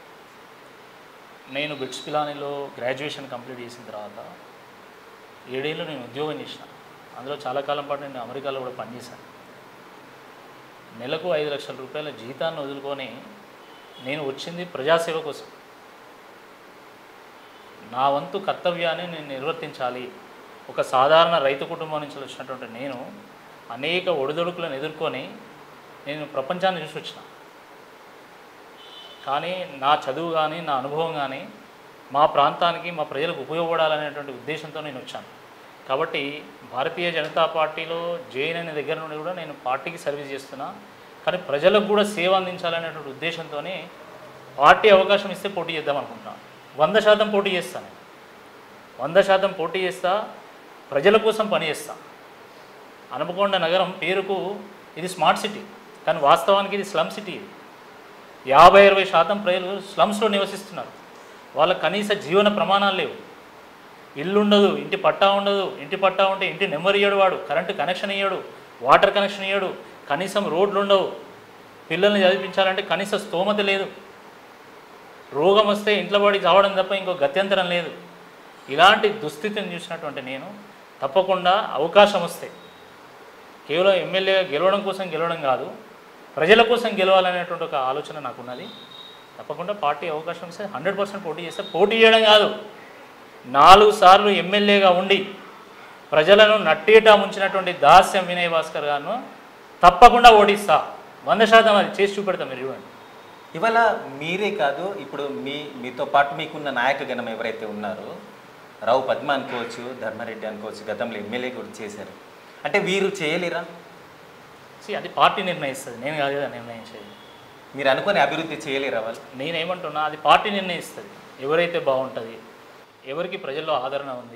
నేను బిట్స్ పిలానీలో గ్రాడ్యుయేషన్ కంప్లీట్ చేసిన తర్వాత ఏడేళ్ళు నేను ఉద్యోగం చేసిన అందులో చాలా కాలం పాటు నేను అమెరికాలో కూడా పనిచేశాను నెలకు ఐదు లక్షల రూపాయల జీతాన్ని వదులుకొని నేను వచ్చింది ప్రజాసేవ కోసం నా వంతు కర్తవ్యాన్ని నేను నిర్వర్తించాలి ఒక సాధారణ రైతు కుటుంబం నుంచి వచ్చినటువంటి నేను అనేక ఒడిదొడుకులను ఎదుర్కొని నేను ప్రపంచాన్ని చూసి వచ్చిన కానీ నా చదువు కానీ నా అనుభవం కానీ మా ప్రాంతానికి మా ప్రజలకు ఉపయోగపడాలనేటువంటి ఉద్దేశంతో నేను వచ్చాను కాబట్టి భారతీయ జనతా పార్టీలో జైన్ అనే దగ్గర నుండి కూడా నేను పార్టీకి సర్వీస్ చేస్తున్నా కానీ ప్రజలకు కూడా సేవ అందించాలనేటువంటి ఉద్దేశంతోనే పార్టీ అవకాశం ఇస్తే పోటీ చేద్దాం అనుకుంటున్నాను వంద శాతం పోటీ చేస్తాను వంద శాతం పోటీ చేస్తా ప్రజల కోసం పని చేస్తా హనుమకొండ నగరం పేరుకు ఇది స్మార్ట్ సిటీ కానీ వాస్తవానికి ఇది స్లమ్ సిటీ ఇది యాభై ఇరవై శాతం ప్రజలు స్లమ్స్లో నివసిస్తున్నారు వాళ్ళ కనీస జీవన ప్రమాణాలు లేవు ఇల్లు ఉండదు ఇంటి పట్టా ఉండదు ఇంటి పట్టా ఉంటే ఇంటి నెంబర్ ఇయ్యడు వాడు కరెంటు కనెక్షన్ ఇయ్యడు వాటర్ కనెక్షన్ ఇయ్యడు కనీసం రోడ్లు ఉండవు పిల్లల్ని చదివించాలంటే కనీస స్తోమత లేదు రోగం వస్తే ఇంట్లో పడి చావడం తప్ప ఇంకో గత్యంతరం లేదు ఇలాంటి దుస్థితిని చూసినటువంటి నేను తప్పకుండా అవకాశం వస్తే కేవలం ఎమ్మెల్యేగా గెలవడం కోసం గెలవడం కాదు ప్రజల కోసం గెలవాలనేటువంటి ఒక ఆలోచన నాకున్నది తప్పకుండా పార్టీ అవకాశం ఇస్తే హండ్రెడ్ పర్సెంట్ పోటీ చేస్తే పోటీ చేయడం కాదు నాలుగు సార్లు ఎమ్మెల్యేగా ఉండి ప్రజలను నట్టేటా ముంచినటువంటి దాస్యం వినయ్ భాస్కర్ గారు తప్పకుండా ఓడిస్తా వంద శాతం అది చేసి చూపెడతాం మీరు చూడండి ఇవాళ మీరే కాదు ఇప్పుడు మీ మీతో పాటు మీకున్న నాయక గణం ఎవరైతే ఉన్నారో రావు పద్మ అనుకోవచ్చు ధర్మారెడ్డి అనుకోవచ్చు గతంలో ఎమ్మెల్యే కూడా చేశారు అంటే వీరు చేయలేరా See, అది పార్టీ నిర్ణయిస్తుంది నేను కాదు కదా నిర్ణయించేది మీరు అనుకుని అభివృద్ధి చేయలేరా వాళ్ళు నేనేమంటున్నా అది పార్టీ నిర్ణయిస్తుంది ఎవరైతే బాగుంటుంది ఎవరికి ప్రజల్లో ఆదరణ ఉంది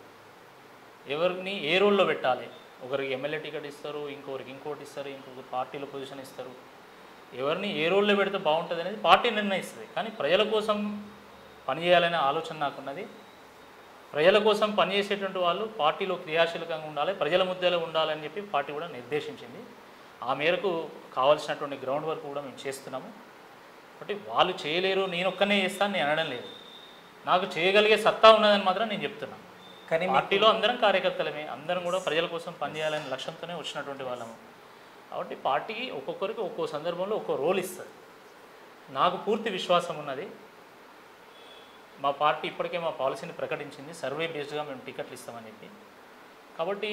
ఎవరిని ఏ రోల్లో పెట్టాలి ఒకరికి ఎమ్మెల్యే టికెట్ ఇస్తారు ఇంకొకరికి ఇంకోటి ఇస్తారు ఇంకొకరు పార్టీలో పొజిషన్ ఇస్తారు ఎవరిని ఏ రోల్లో పెడితే బాగుంటుంది అనేది పార్టీ నిర్ణయిస్తుంది కానీ ప్రజల కోసం పనిచేయాలనే ఆలోచన నాకున్నది ప్రజల కోసం పనిచేసేటువంటి వాళ్ళు పార్టీలో క్రియాశీలకంగా ఉండాలి ప్రజల ముద్దలో ఉండాలని చెప్పి పార్టీ కూడా నిర్దేశించింది ఆ మేరకు కావాల్సినటువంటి గ్రౌండ్ వర్క్ కూడా మేము చేస్తున్నాము కాబట్టి వాళ్ళు చేయలేరు నేను ఒక్కనే చేస్తాను నేను అనడం లేదు నాకు చేయగలిగే సత్తా ఉన్నదని మాత్రం నేను చెప్తున్నాను కానీ మీకు- పార్టీలో అందరం కార్యకర్తలమే అందరం కూడా ప్రజల కోసం పనిచేయాలనే లక్ష్యంతోనే వచ్చినటువంటి వాళ్ళము కాబట్టి పార్టీకి ఒక్కొక్కరికి ఒక్కో సందర్భంలో ఒక్కో రోల్ ఇస్తుంది నాకు పూర్తి విశ్వాసం ఉన్నది మా పార్టీ ఇప్పటికే మా పాలసీని ప్రకటించింది సర్వే బేస్డ్గా మేము టికెట్లు ఇస్తామని చెప్పి కాబట్టి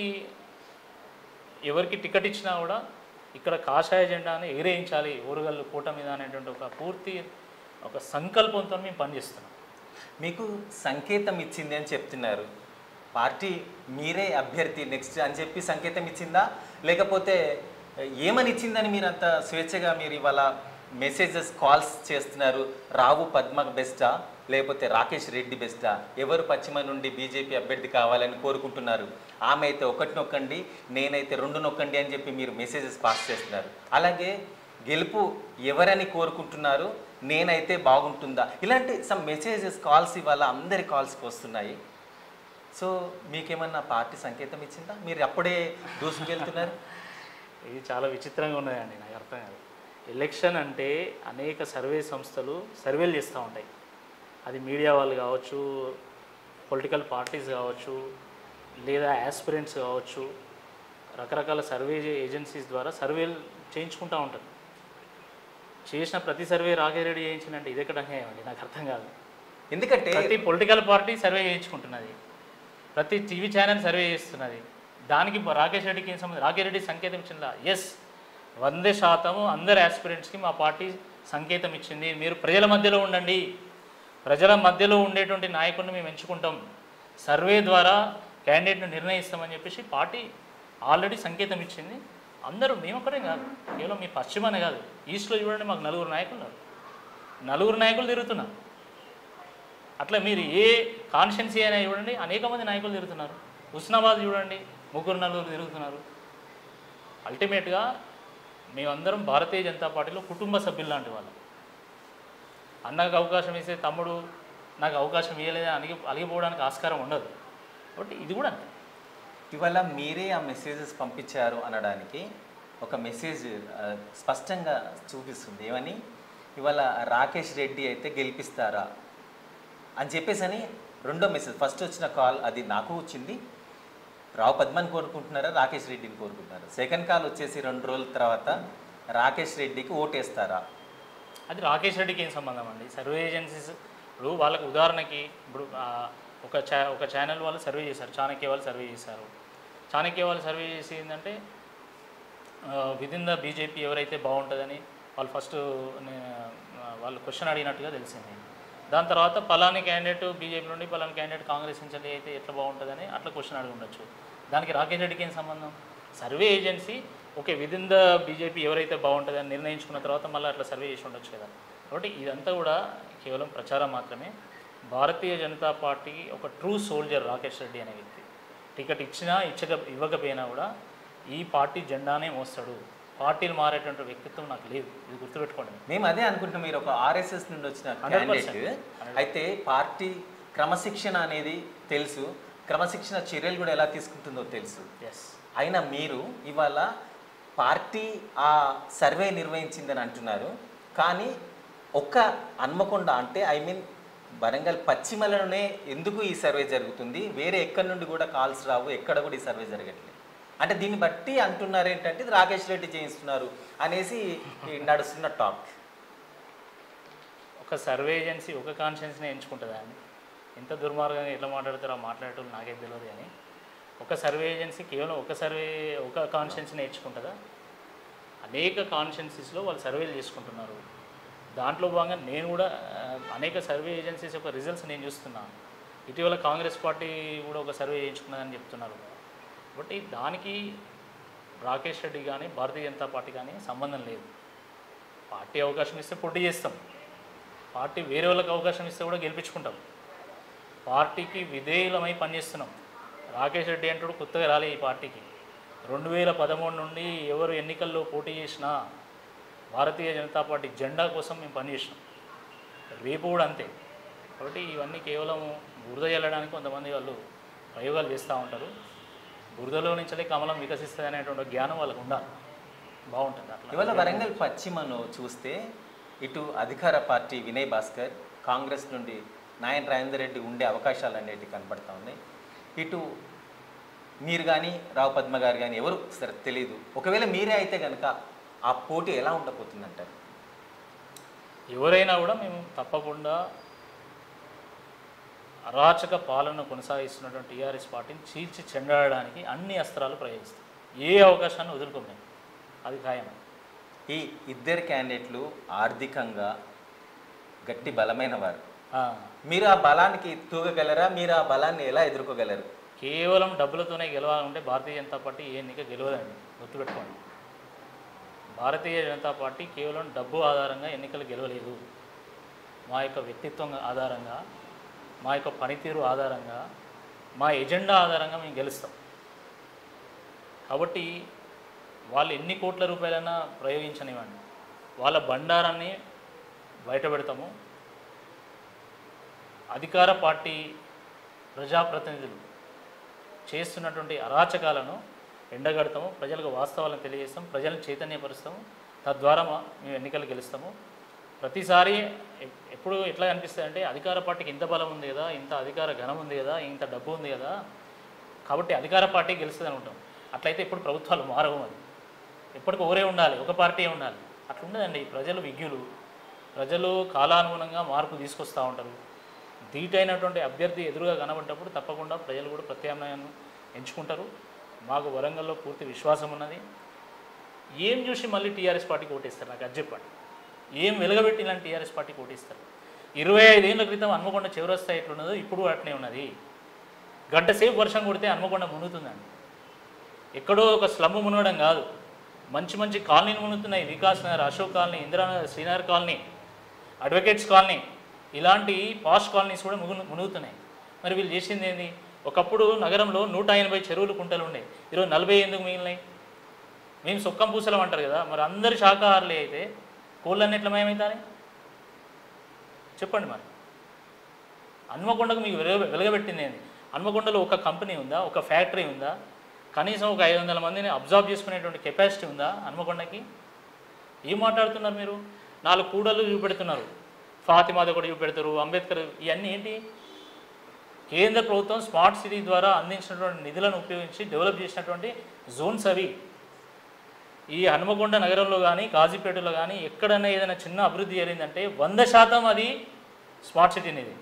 ఎవరికి టికెట్ ఇచ్చినా కూడా ఇక్కడ కాషాయ జెండాని ఎగిరేయించాలి ఓరుగల్లు కూట మీద అనేటువంటి ఒక పూర్తి ఒక సంకల్పంతో మేము పనిచేస్తున్నాం మీకు సంకేతం ఇచ్చింది అని చెప్తున్నారు పార్టీ మీరే అభ్యర్థి నెక్స్ట్ అని చెప్పి సంకేతం ఇచ్చిందా లేకపోతే ఏమని ఇచ్చిందని మీరు అంత స్వేచ్ఛగా మీరు ఇవాళ మెసేజెస్ కాల్స్ చేస్తున్నారు రావు పద్మ బెస్టా లేకపోతే రాకేష్ రెడ్డి బెస్టా ఎవరు పశ్చిమ నుండి బీజేపీ అభ్యర్థి కావాలని కోరుకుంటున్నారు ఆమె అయితే ఒకటి నొక్కండి నేనైతే రెండు నొక్కండి అని చెప్పి మీరు మెసేజెస్ పాస్ చేస్తున్నారు అలాగే గెలుపు ఎవరని కోరుకుంటున్నారు నేనైతే బాగుంటుందా ఇలాంటి సమ్ మెసేజెస్ కాల్స్ ఇవాళ అందరి కాల్స్కి వస్తున్నాయి సో మీకేమన్నా పార్టీ సంకేతం ఇచ్చిందా మీరు అప్పుడే దూసుకెళ్తున్నారు ఇది చాలా విచిత్రంగా ఉన్నదండి నాకు అర్థం కాదు ఎలక్షన్ అంటే అనేక సర్వే సంస్థలు సర్వేలు చేస్తూ ఉంటాయి అది మీడియా వాళ్ళు కావచ్చు పొలిటికల్ పార్టీస్ కావచ్చు లేదా యాస్పిరెంట్స్ కావచ్చు రకరకాల సర్వే ఏజెన్సీస్ ద్వారా సర్వేలు చేయించుకుంటూ ఉంటారు చేసిన ప్రతి సర్వే రాకేష్ రెడ్డి చేయించిందంటే ఇది ఎక్కడ అన్యాయం అండి నాకు అర్థం కాదు ఎందుకంటే ప్రతి పొలిటికల్ పార్టీ సర్వే చేయించుకుంటున్నది ప్రతి టీవీ ఛానల్ సర్వే చేస్తున్నది దానికి బ- రాకేష్ రెడ్డికి ఏం సంబంధం రాకేష్ రెడ్డి సంకేతం ఇచ్చిందా ఎస్ వంద శాతము అందరు ఆస్పిరెంట్స్కి మా పార్టీ సంకేతం ఇచ్చింది మీరు ప్రజల మధ్యలో ఉండండి ప్రజల మధ్యలో ఉండేటువంటి నాయకుడిని మేము ఎంచుకుంటాం సర్వే ద్వారా క్యాండిడేట్ను నిర్ణయిస్తామని చెప్పేసి పార్టీ ఆల్రెడీ సంకేతం ఇచ్చింది అందరూ మేము ఒక్కడే కాదు కేవలం మీ పశ్చిమనే కాదు ఈస్ట్లో చూడండి మాకు నలుగురు నాయకులు ఉన్నారు నలుగురు నాయకులు తిరుగుతున్నారు అట్లా మీరు ఏ కాన్షియన్సీ అయినా చూడండి అనేక మంది నాయకులు తిరుగుతున్నారు హుస్నాబాద్ చూడండి ముగ్గురు నలుగురు తిరుగుతున్నారు అల్టిమేట్గా మేమందరం భారతీయ జనతా పార్టీలో కుటుంబ సభ్యులు లాంటి వాళ్ళం అన్నకు అవకాశం ఇస్తే తమ్ముడు నాకు అవకాశం ఇవ్వలేదా అలిగి అలిగిపోవడానికి ఆస్కారం ఉండదు కాబట్టి ఇది కూడా అంతే ఇవాళ మీరే ఆ మెసేజెస్ పంపించారు అనడానికి ఒక మెసేజ్ ఆ, స్పష్టంగా చూపిస్తుంది ఏమని ఇవాళ రాకేష్ రెడ్డి అయితే గెలిపిస్తారా అని చెప్పేసి అని రెండో మెసేజ్ ఫస్ట్ వచ్చిన కాల్ అది నాకు వచ్చింది రావు పద్మని కోరుకుంటున్నారా రాకేష్ రెడ్డిని కోరుకుంటున్నారా సెకండ్ కాల్ వచ్చేసి రెండు రోజుల తర్వాత రాకేష్ రెడ్డికి ఓటేస్తారా అది రాకేష్ రెడ్డికి ఏం సంబంధం అండి సర్వే ఏజెన్సీస్ ఇప్పుడు వాళ్ళకి ఉదాహరణకి ఇప్పుడు ఆ, ఒక ఛా ఒక ఛానల్ వాళ్ళు సర్వే చేశారు చాణక్య వాళ్ళు సర్వే చేశారు చాణక్య వాళ్ళు సర్వే చేసి ఏంటంటే విదిన్ ద బీజేపీ ఎవరైతే బాగుంటుందని వాళ్ళు ఫస్ట్ వాళ్ళు క్వశ్చన్ అడిగినట్టుగా తెలిసింది దాని తర్వాత పలాని క్యాండిడేట్ బీజేపీ నుండి పలాని క్యాండిడేట్ కాంగ్రెస్ నుంచి అయితే ఎట్లా బాగుంటుందని అట్లా క్వశ్చన్ అడిగి ఉండొచ్చు దానికి రాకేష్ రెడ్డికి ఏం సంబంధం survey agency okay within the BJP ఎవరైతే బాగుంటుందని నిర్ణయించుకున్న తర్వాత మళ్ళీ అట్లా సర్వే చేసి ఉండొచ్చు కదా కాబట్టి ఇదంతా కూడా కేవలం ప్రచారం మాత్రమే భారతీయ జనతా పార్టీ ఒక ట్రూ సోల్జర్ రాకేష్ రెడ్డి అనే వ్యక్తి టికెట్ ఇచ్చినా ఇచ్చక ఇవ్వకపోయినా కూడా ఈ పార్టీ జెండానే మోస్తాడు పార్టీలు మారేటువంటి వ్యక్తిత్వం నాకు లేదు ఇది గుర్తుపెట్టుకోండి మేము అదే అనుకుంటున్నాం మీరు ఒక ఆర్ఎస్ఎస్ నుండి వచ్చిన 100%. క్యాండిడేట్ అయితే పార్టీ క్రమశిక్షణ అనేది తెలుసు క్రమశిక్షణ చర్యలు కూడా ఎలా తీసుకుంటుందో తెలుసు ఎస్ అయినా మీరు ఇవాళ పార్టీ ఆ సర్వే నిర్వహించిందని అంటున్నారు కానీ ఒక్క హన్మకొండ అంటే ఐ మీన్ వరంగల్ పశ్చిమలలోనే ఎందుకు ఈ సర్వే జరుగుతుంది వేరే ఎక్కడి నుండి కూడా కాల్స్ రావు ఎక్కడ కూడా ఈ సర్వే జరగట్లేదు అంటే దీన్ని బట్టి అంటున్నారు ఏంటంటే ఇది రాకేష్ రెడ్డి చేయిస్తున్నారు అనేసి ఈ నడుస్తున్న టాక్ ఒక సర్వే ఏజెన్సీ ఒక కాన్షియన్స్ని ఎంచుకుంటుందా అండి ఎంత దుర్మార్గంగా ఎట్లా మాట్లాడతారో మాట్లాడేటోళ్ళు నాకేం తెలియదు కానీ ఒక సర్వే ఏజెన్సీ కేవలం ఒక సర్వే ఒక కాన్షియన్స్ని ఎంచుకుంటుందా అనేక కాన్షియన్సీస్లో వాళ్ళు సర్వేలు చేసుకుంటున్నారు దాంట్లో భాగంగా నేను కూడా ఆ, అనేక సర్వే ఏజెన్సీస్ యొక్క రిజల్ట్స్ నేను చూస్తున్నాను ఇటీవల కాంగ్రెస్ పార్టీ కూడా ఒక సర్వే చేయించుకున్నదని చెప్తున్నారు కాబట్టి దానికి రాకేష్ రెడ్డి కానీ భారతీయ జనతా పార్టీ కానీ సంబంధం లేదు పార్టీ అవకాశం ఇస్తే పోటీ చేస్తాం పార్టీ వేరే వాళ్ళకి అవకాశం ఇస్తే కూడా గెలిపించుకుంటాం పార్టీకి విధేయులమై పనిచేస్తున్నాం రాకేష్ రెడ్డి అంటాడు కొత్తగా రాలే ఈ పార్టీకి రెండు వేల పదమూడు నుండి ఎవరు ఎన్నికల్లో పోటీ చేసినా భారతీయ జనతా పార్టీ జెండా కోసం మేము పనిచేసినాం రేపు కూడా అంతే కాబట్టి ఇవన్నీ కేవలం బురద చల్లడానికి కొంతమంది వాళ్ళు ప్రయోగాలు చేస్తూ ఉంటారు బురదలో నుంచే కమలం వికసిస్తుంది అనేటువంటి జ్ఞానం వాళ్ళకు ఉండాలి బాగుంటుంది అట్లా ఇవాళ వరంగల్ పశ్చిమను చూస్తే ఇటు అధికార పార్టీ వినయ్ భాస్కర్ కాంగ్రెస్ నుండి నాయన్ రాజేందర్ రెడ్డి ఉండే అవకాశాలు అనేటివి కనపడతా ఉన్నాయి ఇటు మీరు కానీ రావు పద్మ గారు కానీ ఎవరు సరే తెలియదు ఒకవేళ మీరే అయితే కనుక ఆ పోటీ ఎలా ఉండబోతుందంటారు ఎవరైనా కూడా మేము తప్పకుండా అరాచక పాలన కొనసాగిస్తున్నటువంటి టీఆర్ఎస్ పార్టీని చీల్చి చెండాడడానికి అన్ని అస్త్రాలు ప్రయోగిస్తాం ఏ అవకాశాన్ని వదులుకోలేము అది ఖాయం ఈ ఇద్దరు క్యాండిడేట్లు ఆర్థికంగా గట్టి బలమైన వారు ఆ, మీరు ఆ బలానికి తూగగలరా మీరు ఆ బలాన్ని ఎలా ఎదుర్కోగలరు కేవలం డబ్బులతోనే గెలవాలంటే భారతీయ జనతా పార్టీ ఏ ఎన్నిక గెలవదండి గుర్తుపెట్టుకోండి భారతీయ జనతా పార్టీ కేవలం డబ్బు ఆధారంగా ఎన్నికలు గెలవలేదు మా యొక్క వ్యక్తిత్వం ఆధారంగా మా యొక్క పనితీరు ఆధారంగా మా ఎజెండా ఆధారంగా మేము గెలుస్తాం కాబట్టి వాళ్ళు ఎన్ని కోట్ల రూపాయలైనా ప్రయోగించనివ్వండి వాళ్ళ బండారాన్ని బయట పెడతాము అధికార పార్టీ ప్రజాప్రతినిధులు చేస్తున్నటువంటి అరాచకాలను ఎండగడతాము ప్రజలకు వాస్తవాలను తెలియజేస్తాం ప్రజలను చైతన్యపరుస్తాము తద్వారా మా- మేము ఎన్నికలు గెలుస్తాము ప్రతిసారి ఎప్- ఎప్పుడు ఎట్లా అనిపిస్తుంది అంటే అధికార పార్టీకి ఇంత బలం ఉంది కదా ఇంత అధికార ఘనం ఉంది కదా ఇంత డబ్బు ఉంది కదా కాబట్టి అధికార పార్టీ గెలుస్తుంది అనుకుంటాం అట్లయితే ఇప్పుడు ప్రభుత్వాలు మారవు మరి ఎప్పటికి ఒకరే ఉండాలి ఒక పార్టీ ఉండాలి అట్లా ఉండదండి ప్రజలు విజ్ఞులు ప్రజలు కాలానుగుణంగా మార్పు తీసుకొస్తూ ఉంటారు ధీటైనటువంటి అభ్యర్థి ఎదురుగా కనబడ్డప్పుడు తప్పకుండా ప్రజలు కూడా ప్రత్యామ్నాయాన్ని ఎంచుకుంటారు మాకు వరంగల్లో పూర్తి విశ్వాసం ఉన్నది ఏం చూసి మళ్ళీ టీఆర్ఎస్ పార్టీకి ఓటేస్తారు నాకు అది చెప్పండి ఏం వెలగబెట్టిన టీఆర్ఎస్ పార్టీకి ఓటేస్తారు ఇరవై ఐదేళ్ల క్రితం హన్మకొండ చివరస్థా ఎట్లున్నదో ఇప్పుడు అట్నే ఉన్నది గంట సేపు వర్షం కొడితే హన్మకొండ మునుగుతుందండి ఎక్కడో ఒక స్లమ్ మునగడం కాదు మంచి మంచి కాలనీలు మునుగుతున్నాయి Vikas Nagar Ashok colony Indiranagar Srinagar colony advocates colony ఇలాంటి పాష్ కాలనీస్ కూడా ముగు మునుగుతున్నాయి మరి వీళ్ళు చేసింది ఏంది ఒకప్పుడు నగరంలో నూట ఎనభై చెరువులు కుంటలు ఉన్నాయి ఈరోజు నలభై ఎందుకు మిగిలినాయి మేము సొక్కం పూసలం అంటారు కదా మరి అందరు శాకాహారులే అయితే కోళ్ళన్నీ ఎట్లా మయమవుతాయి చెప్పండి మరి హన్మకొండకు మీకు వెలుగ వెలుగబెట్టింది ఏంది హన్మకొండలో ఒక కంపెనీ ఉందా ఒక ఫ్యాక్టరీ ఉందా కనీసం ఒక ఐదు వందల మందిని అబ్జర్వ్ చేసుకునేటువంటి కెపాసిటీ ఉందా హన్మకొండకి ఏం మాట్లాడుతున్నారు మీరు నాలుగు కూడలు చూపెడుతున్నారు ఫాతిమాద కూడా చూపెడతారు అంబేద్కర్ ఇవన్నీ ఏంటి కేంద్ర ప్రభుత్వం స్మార్ట్ సిటీ ద్వారా అందించినటువంటి నిధులను ఉపయోగించి డెవలప్ చేసినటువంటి జోన్స్ అవి ఈ హనుమకొండ నగరంలో కానీ కాజీపేటలో కానీ ఎక్కడైనా ఏదైనా చిన్న అభివృద్ధి జరిగిందంటే వంద శాతం అది స్మార్ట్ సిటీ అనేది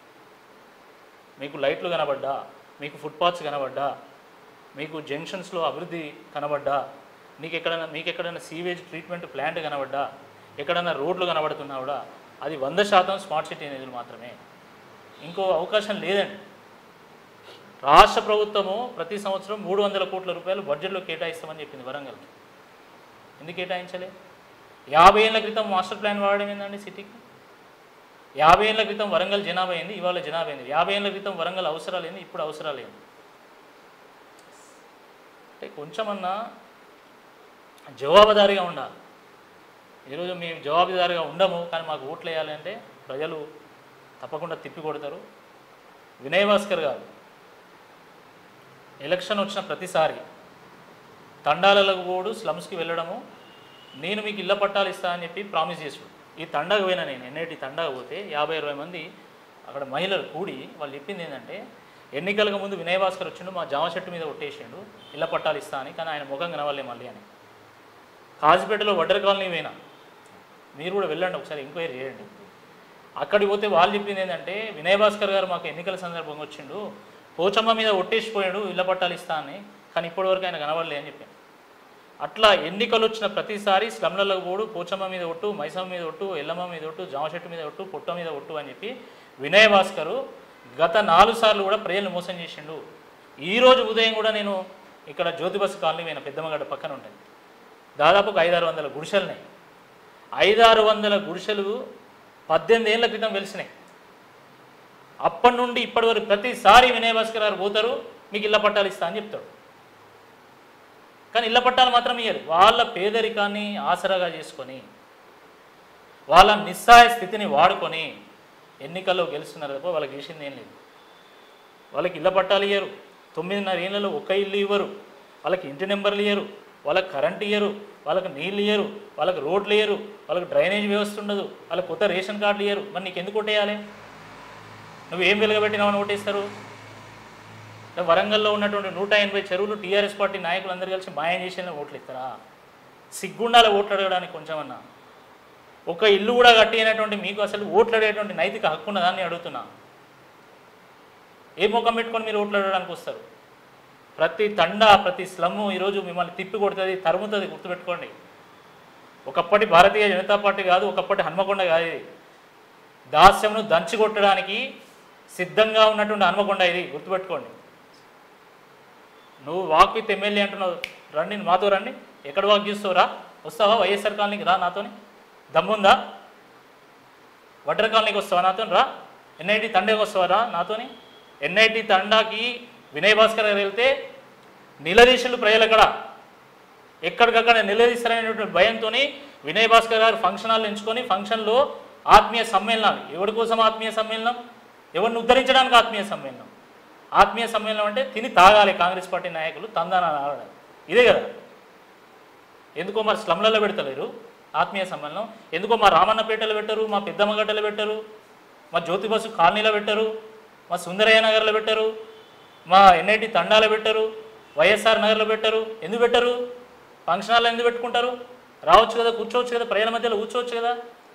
మీకు లైట్లు కనబడ్డా మీకు ఫుట్పాత్స్ కనబడ్డా మీకు జంక్షన్స్లో అభివృద్ధి కనబడ్డా మీకు ఎక్కడైనా మీకు ఎక్కడైనా సీవేజ్ ట్రీట్మెంట్ ప్లాంట్ కనబడ్డా ఎక్కడైనా రోడ్లు కనబడుతున్నా కూడా అది వంద శాతం స్మార్ట్ సిటీ నిధులు మాత్రమే ఇంకో అవకాశం లేదండి రాష్ట్ర ప్రభుత్వము ప్రతి సంవత్సరం మూడు వందల కోట్ల రూపాయలు బడ్జెట్లో కేటాయిస్తామని చెప్పింది వరంగల్కి ఎందుకు కేటాయించలే యాభై ఏళ్ళ క్రితం మాస్టర్ ప్లాన్ వాడడం ఏందండి సిటీకి యాభై ఏళ్ళ క్రితం వరంగల్ జనాభా అయింది ఇవాళ జనాభా అయింది యాభై ఏళ్ళ క్రితం వరంగల్ అవసరాలు ఏంది ఇప్పుడు అవసరాలు ఏంది అంటే కొంచెమన్నా జవాబుదారీగా ఉండాలి ఈరోజు మేము జవాబుదారీగా ఉండము కానీ మాకు ఓట్లు వేయాలి అంటే ప్రజలు తప్పకుండా తిప్పి కొడతారు వినయ్ భాస్కర్ గారు ఎలక్షన్ వచ్చిన ప్రతిసారి తండాలకు పోడు స్లమ్స్కి వెళ్ళడము నేను మీకు ఇళ్ళ పట్టాలు ఇస్తా అని చెప్పి ప్రామిస్ చేసాడు ఈ తండాకు పోయినా నేను ఎన్నేటి తండాకు పోతే యాభై ఇరవై మంది అక్కడ మహిళలు కూడి వాళ్ళు చెప్పింది ఏంటంటే ఎన్నికలకు ముందు వినయ్ భాస్కర్ వచ్చిండు మా జామ చెట్టు మీద కొట్టేసిండు ఇళ్ళ పట్టాలు ఇస్తా అని కానీ ఆయన ముఖం కనవాలే మళ్ళీ అని కాజీపేటలో వడ్డర కాలనీ పోయినా మీరు కూడా వెళ్ళండి ఒకసారి ఎంక్వైరీ చేయండి అక్కడికి పోతే వాళ్ళు చెప్పింది ఏంటంటే వినయ్ భాస్కర్ గారు మాకు ఎన్నికల సందర్భంగా వచ్చిండు పోచమ్మ మీద ఒట్టేసిపోయాడు ఇళ్ళ పట్టాలు ఇస్తా అని కానీ ఇప్పటివరకు ఆయన కనబడలే అని చెప్పాను అట్లా ఎన్నికలు వచ్చిన ప్రతిసారి స్లమ్లలో పోడు పోచమ్మ మీద ఒట్టు మైసమ్మ మీద ఒట్టు ఎల్లమ్మ మీద ఒట్టు జామ చెట్టు మీద ఒట్టు పుట్ట మీద ఒట్టు అని చెప్పి వినయ్ భాస్కరు గత నాలుగు సార్లు కూడా ప్రజలను మోసం చేసిండు ఈరోజు ఉదయం కూడా నేను ఇక్కడ జ్యోతిబస్ కాలనీ పోయిన పెద్దమ్మగడ్డ పక్కన ఉంటుంది దాదాపు ఒక ఐదారు వందల గుడిసెలున్నాయి ఐదారు వందల గుడిసెలు పద్దెనిమిది ఏళ్ళ క్రితం వెలిసినాయి అప్పటి నుండి ఇప్పటి వరకు ప్రతిసారి వినయ్ భాస్కర్ గారు పోతారు మీకు ఇళ్ళ పట్టాలు ఇస్తా అని చెప్తాడు కానీ ఇళ్ళ పట్టాలు మాత్రం ఇయ్యరు వాళ్ళ పేదరికాన్ని ఆసరాగా చేసుకొని వాళ్ళ నిస్సహాయ స్థితిని వాడుకొని ఎన్నికల్లో గెలుస్తున్నారు తప్ప వాళ్ళకి చేసింది ఏం లేదు వాళ్ళకి ఇళ్ళ పట్టాలు ఇయ్యరు తొమ్మిదిన్నర ఏళ్ళలో ఒక్క ఇల్లు ఇవ్వరు వాళ్ళకి ఇంటి నెంబర్లు ఇయ్యరు వాళ్ళకి కరెంట్ ఇయ్యరు వాళ్ళకి నీళ్ళు ఇయ్యరు వాళ్ళకి రోడ్లు ఇయ్యరు వాళ్ళకి డ్రైనేజ్ వ్యవస్థ ఉండదు వాళ్ళకి కొత్త రేషన్ కార్డులు ఇయ్యరు మరి నీకు ఎందుకు కొట్టేయాలి నువ్వు ఏం వెలుగబెట్టినావని ఓటేస్తారు వరంగల్లో ఉన్నటువంటి నూట ఎనభై చెరువులు టీఆర్ఎస్ పార్టీ నాయకులు అందరూ కలిసి మాయం చేసిన ఓట్లు ఇస్తారా సిగ్గుండాల ఓట్లు అడగడానికి కొంచెమన్నా ఒక ఇల్లు కూడా కట్టినటువంటి మీకు అసలు ఓట్లు అడిగేటువంటి నైతిక హక్కు ఉన్నదాన్ని అడుగుతున్నా ఏ ముఖం పెట్టుకొని మీరు ఓట్లు అడగడానికి వస్తారు ప్రతి తండా ప్రతి స్లమ్ము ఈరోజు మిమ్మల్ని తిప్పి కొడుతుంది తరుముతుంది గుర్తుపెట్టుకోండి ఒకప్పటి భారతీయ జనతా పార్టీ కాదు ఒకప్పటి హన్మకొండ కాదు ఇది దాస్యంను దంచి కొట్టడానికి సిద్ధంగా ఉన్నటువంటి హన్మకొండ ఇది గుర్తుపెట్టుకోండి నువ్వు వాక్ విత్ ఎమ్మెల్యే అంటున్నావు రండి మాతో రండి ఎక్కడ వాక్ చేస్తావురా వస్తావా వైఎస్ఆర్ కాలనీకి రా నాతోని దమ్ముందా వడ్ర కాలనీకి వస్తావా నాతో రా ఎన్ఐటి తండేకి వస్తావా రా నాతోని ఎన్ఐటి తండాకి వినయ్ భాస్కర్ గారు వెళ్తే నిలదీశులు ప్రజలు అక్కడ ఎక్కడికక్కడ నిలదీస్తారనేటువంటి భయంతో వినయ్ భాస్కర్ గారు ఫంక్షన్ హాల్ ఎంచుకొని ఫంక్షన్లో ఆత్మీయ సమ్మేళనాలు ఎవరి కోసం ఆత్మీయ సమ్మేళనం ఎవరిని ఉద్ధరించడానికి ఆత్మీయ సమ్మేళనం ఆత్మీయ సమ్మేళనం అంటే తిని తాగాలి కాంగ్రెస్ పార్టీ నాయకులు తందాన ఆడాలి ఇదే కదా ఎందుకో మరి స్లమ్లలో పెడతలేరు ఆత్మీయ సమ్మేళనం ఎందుకో మా రామన్నపేటలో పెట్టరు మా పెద్దమ్మగడ్డలో పెట్టరు మా జ్యోతి బస్సు కాలనీలో పెట్టరు మా సుందరయ్య నగర్లో పెట్టరు మా ఎన్ఐటి తండాలో పెట్టరు వైఎస్ఆర్ నగర్లో పెట్టరు ఎందుకు పెట్టరు ఫంక్షన్ హాల్లో ఎందుకు పెట్టుకుంటారు రావచ్చు కదా కూర్చోవచ్చు కదా ప్రజల మధ్యలో కూర్చోవచ్చు కదా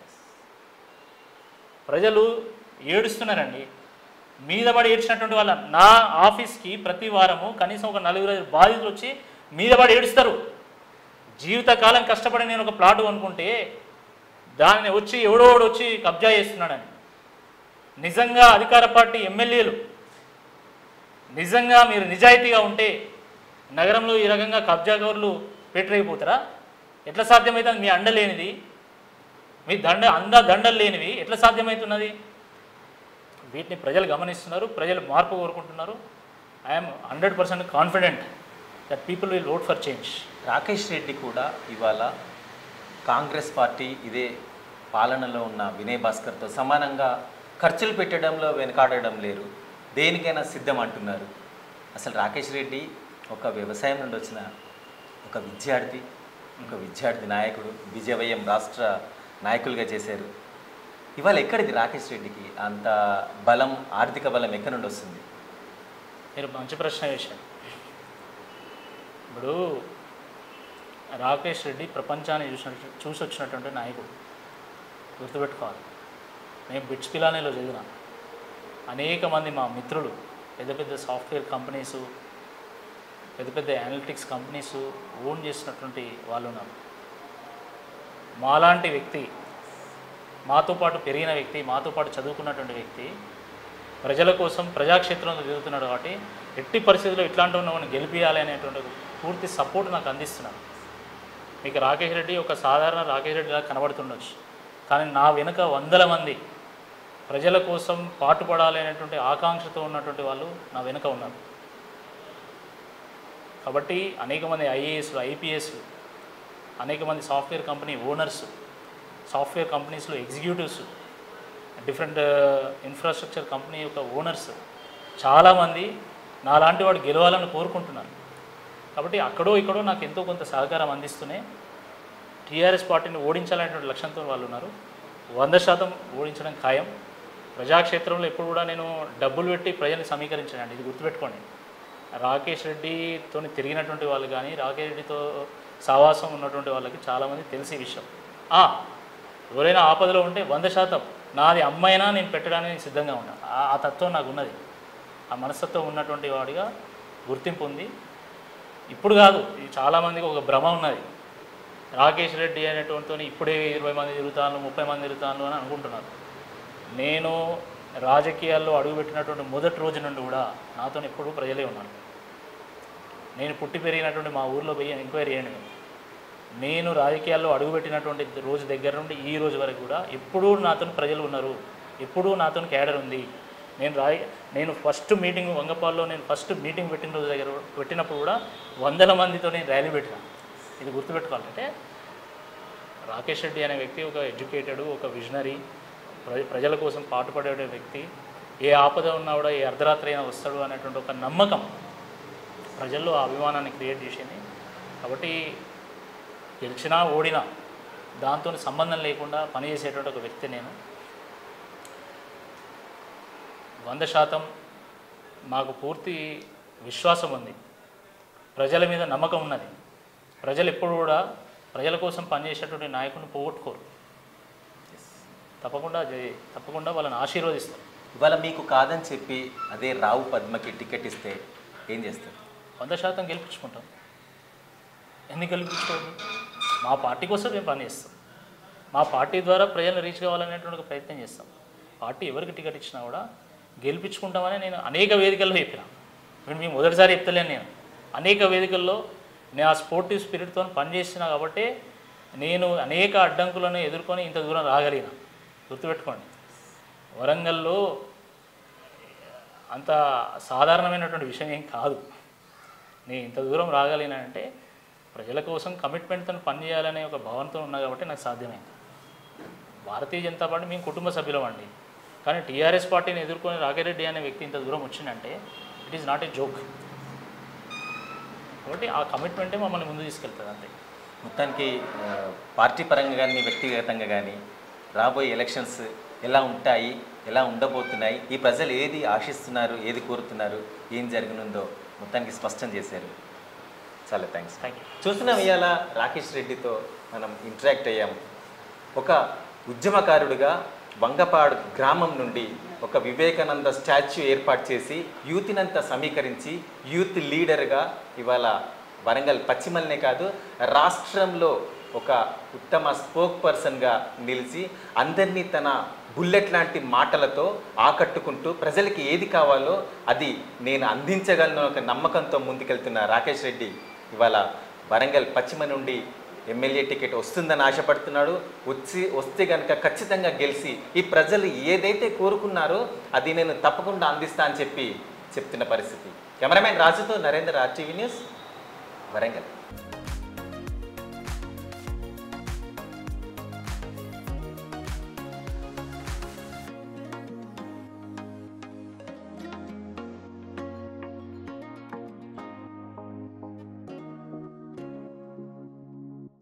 ప్రజలు ఏడుస్తున్నారండి మీద పడి ఏడ్చినటువంటి వాళ్ళ నా ఆఫీస్కి ప్రతి వారము కనీసం ఒక నలుగురు ఐదు బాధితులు వచ్చి మీద పడి ఏడుస్తారు జీవితకాలం కష్టపడి నేను ఒక ప్లాట్ అనుకుంటే దానిని వచ్చి ఎవడో ఒకడు వచ్చి కబ్జా చేస్తున్నాడని నిజంగా అధికార పార్టీ ఎమ్మెల్యేలు నిజంగా మీరు నిజాయితీగా ఉంటే నగరంలో ఈ రకంగా కబ్జాగోర్లు పెట్టరైపోతారా ఎట్లా సాధ్యమవుతుంది మీ అండ లేనిది మీ దండ అంద దండలు లేనివి ఎట్లా సాధ్యమవుతున్నది వీటిని ప్రజలు గమనిస్తున్నారు ప్రజలు మార్పు కోరుకుంటున్నారు I'm hundred percent confident that people will vote for change Rakesh Reddy కూడా ఇవాళ కాంగ్రెస్ పార్టీ ఇదే పాలనలో ఉన్న వినయ్ భాస్కర్తో సమానంగా ఖర్చులు పెట్టడంలో వెనకాడడం లేరు దేనికైనా సిద్ధం అంటున్నారు అసలు రాకేష్ రెడ్డి ఒక వ్యవసాయం నుండి వచ్చిన ఒక విద్యార్థి ఒక విద్యార్థి నాయకుడు విజయవయం రాష్ట్ర నాయకులుగా చేశారు ఇవాళ ఎక్కడిది రాకేష్ రెడ్డికి అంత బలం ఆర్థిక బలం ఎక్కడి నుండి వస్తుంది మీరు మంచి ప్రశ్న వేశారు ఇప్పుడు రాకేష్ రెడ్డి ప్రపంచాన్ని చూసినట్టు చూసి వచ్చినటువంటి నాయకుడు గుర్తుపెట్టుకోవాలి నేను బిట్స్ పిలానీలో చదివిన అనేక మంది మా మిత్రులు పెద్ద పెద్ద సాఫ్ట్వేర్ కంపెనీసు పెద్ద పెద్ద అనలిటిక్స్ కంపెనీస్ ఓన్ చేసినటువంటి వాళ్ళు ఉన్నారు మాలాంటి వ్యక్తి మాతో పాటు పెరిగిన వ్యక్తి మాతో పాటు చదువుకున్నటువంటి వ్యక్తి ప్రజల కోసం ప్రజాక్షేత్రంలో తిరుగుతున్నాడు కాబట్టి ఎట్టి పరిస్థితుల్లో ఇట్లాంటి ఉన్నవాడిని గెలిపియాలి అనేటువంటి పూర్తి సపోర్ట్ నాకు అందిస్తున్నాడు మీకు రాకేష్ రెడ్డి ఒక సాధారణ రాకేష్ రెడ్డిలా కనబడుతుండొచ్చు కానీ నా వెనుక వందల మంది ప్రజల కోసం పాటుపడాలి అనేటువంటి ఆకాంక్షతో ఉన్నటువంటి వాళ్ళు నా వెనుక ఉన్నారు కాబట్టి అనేక మంది ఐఏఎస్లు ఐపీఎస్లు అనేక మంది సాఫ్ట్వేర్ కంపెనీ ఓనర్స్ సాఫ్ట్వేర్ కంపెనీస్లో ఎగ్జిక్యూటివ్స్ డిఫరెంట్ ఇన్ఫ్రాస్ట్రక్చర్ కంపెనీ యొక్క ఓనర్స్ చాలామంది నాలాంటి వాడు గెలవాలని కోరుకుంటున్నాను కాబట్టి అక్కడో ఇక్కడో నాకు ఎంతో కొంత సహకారం అందిస్తూనే టీఆర్ఎస్ పార్టీని ఓడించాలనేటువంటి లక్ష్యంతో వాళ్ళు ఉన్నారు వంద శాతం ఓడించడం ఖాయం ప్రజాక్షేత్రంలో ఎప్పుడు కూడా నేను డబ్బులు పెట్టి ప్రజల్ని సమీకరించానండి ఇది గుర్తుపెట్టుకోండి రాకేష్ రెడ్డితో తిరిగినటువంటి వాళ్ళు కానీ రాకేష్ రెడ్డితో సావాసం ఉన్నటువంటి వాళ్ళకి చాలామంది తెలిసే విషయం ఆ, ఎవరైనా ఆపదలో ఉంటే వంద శాతం నాది అమ్మైనా నేను పెట్టడానికి నేను సిద్ధంగా ఉన్నా ఆ- ఆ తత్వం నాకు ఉన్నది ఆ మనస్తత్వం ఉన్నటువంటి వాడిగా గుర్తింపు ఉంది ఇప్పుడు కాదు ఇది చాలామందికి ఒక భ్రమ ఉన్నది రాకేష్ రెడ్డి అనేటువంటితో ఇప్పుడే ఇరవై మంది తిరుగుతాను ముప్పై మంది తిరుగుతాను అని అనుకుంటున్నారు నేను రాజకీయాల్లో అడుగుపెట్టినటువంటి మొదటి రోజు నుండి కూడా నాతో ఎప్పుడూ ప్రజలే ఉన్నారు నేను పుట్టి పెరిగినటువంటి మా ఊర్లో పోయి ఎంక్వైరీ చేయండి మీరు. నేను రాజకీయాల్లో అడుగుపెట్టినటువంటి రోజు దగ్గర నుండి ఈ రోజు వరకు కూడా ఎప్పుడూ నాతో ప్రజలు ఉన్నారు ఎప్పుడూ నాతో క్యాడర్ ఉంది నేను రాయ నేను ఫస్ట్ మీటింగ్ వంగపాల్లో నేను ఫస్ట్ మీటింగ్ పెట్టిన రోజు దగ్గర పెట్టినప్పుడు కూడా వందల మందితో నేను ర్యాలీ పెట్టిన ఇది గుర్తుపెట్టుకోవాలంటే రాకేష్ రెడ్డి అనే వ్యక్తి ఒక ఎడ్యుకేటెడ్ ఒక విజనరీ ప్ర- ప్రజల కోసం పాటుపడే వ్యక్తి ఏ ఆపద ఉన్నా కూడా ఏ అర్ధరాత్రి అయినా వస్తాడు అనేటువంటి ఒక నమ్మకం ప్రజల్లో ఆ అభిమానాన్ని క్రియేట్ చేసింది కాబట్టి గెలిచినా ఓడినా దాంతో సంబంధం లేకుండా పనిచేసేటువంటి ఒక వ్యక్తి నేను వంద శాతం మాకు పూర్తి విశ్వాసం ఉంది ప్రజల మీద నమ్మకం ఉన్నది ప్రజలు ఎప్పుడు కూడా ప్రజల కోసం పనిచేసేటువంటి నాయకుడిని పోగొట్టుకోరు తప్పకుండా జై- తప్పకుండా వాళ్ళని ఆశీర్వదిస్తారు ఇవాళ మీకు కాదని చెప్పి అదే రావు పద్మకి టికెట్ ఇస్తే ఏం చేస్తారు వంద శాతం గెలిపించుకుంటాం ఎందుకు గెలిపించుకోవద్దు మా పార్టీ కోసం మేము పనిచేస్తాం మా పార్టీ ద్వారా ప్రజలను రీచ్ కావాలనేటువంటి ఒక ప్రయత్నం చేస్తాం పార్టీ ఎవరికి టికెట్ ఇచ్చినా కూడా గెలిపించుకుంటామని నేను అనేక వేదికల్లో చెప్పిన ఇప్పుడు మేము మొదటిసారి చెప్తలేను నేను అనేక వేదికల్లో నేను ఆ స్పోర్టివ్ స్పిరిట్తో పనిచేసిన కాబట్టి నేను అనేక అడ్డంకులను ఎదుర్కొని ఇంత దూరం రాగలిగిన గుర్తుపెట్టుకోండి వరంగల్లో అంత సాధారణమైనటువంటి విషయం ఏం కాదు నేను ఇంత దూరం రాగలిగినంటే ప్రజల కోసం కమిట్మెంట్తో పనిచేయాలనే ఒక భావనతో ఉన్నా కాబట్టి నాకు సాధ్యమైంది భారతీయ జనతా పార్టీ మేము కుటుంబ సభ్యులం అండి కానీ టీఆర్ఎస్ పార్టీని ఎదుర్కొని రాఘరెడ్డి అనే వ్యక్తి ఇంత దూరం వచ్చిందంటే it is not a joke కాబట్టి ఆ కమిట్మెంటే మమ్మల్ని ముందు తీసుకెళ్తుంది అంతే మొత్తానికి ఆ, పార్టీ పరంగా కానీ వ్యక్తిగతంగా కానీ రాబోయే ఎలక్షన్స్ ఎలా ఉంటాయి ఎలా ఉండబోతున్నాయి ఈ ప్రజలు ఏది ఆశిస్తున్నారు ఏది కోరుతున్నారు ఏం జరగనుందో మొత్తానికి స్పష్టం చేశారు చాలా థ్యాంక్స్ థ్యాంక్ యూ చూస్తున్నాం ఇవాళ రాకేష్ రెడ్డితో మనం ఇంటరాక్ట్ అయ్యాం ఒక ఉద్యమకారుడిగా వంగపాడు గ్రామం నుండి ఒక వివేకానంద స్టాచ్యూ ఏర్పాటు చేసి యూత్నంతా సమీకరించి యూత్ లీడర్గా ఇవాళ వరంగల్ పశ్చిమల్నే కాదు రాష్ట్రంలో ఒక ఉత్తమ స్పోక్ పర్సన్గా నిలిచి అందరినీ తన బుల్లెట్ లాంటి మాటలతో ఆకట్టుకుంటూ ప్రజలకి ఏది కావాలో అది నేను అందించగలను ఒక నమ్మకంతో ముందుకెళ్తున్న రాకేష్ రెడ్డి ఇవాళ వరంగల్ పశ్చిమ నుండి ఎమ్మెల్యే టికెట్ వస్తుందని ఆశపడుతున్నాడు వచ్చి వస్తే కనుక ఖచ్చితంగా గెలిచి ఈ ప్రజలు ఏదైతే కోరుకున్నారో అది నేను తప్పకుండా అందిస్తా అని చెప్పి చెప్తున్న పరిస్థితి కెమెరామెన్ రాజుతో నరేంద్ర ఆర్టీవీ న్యూస్ వరంగల్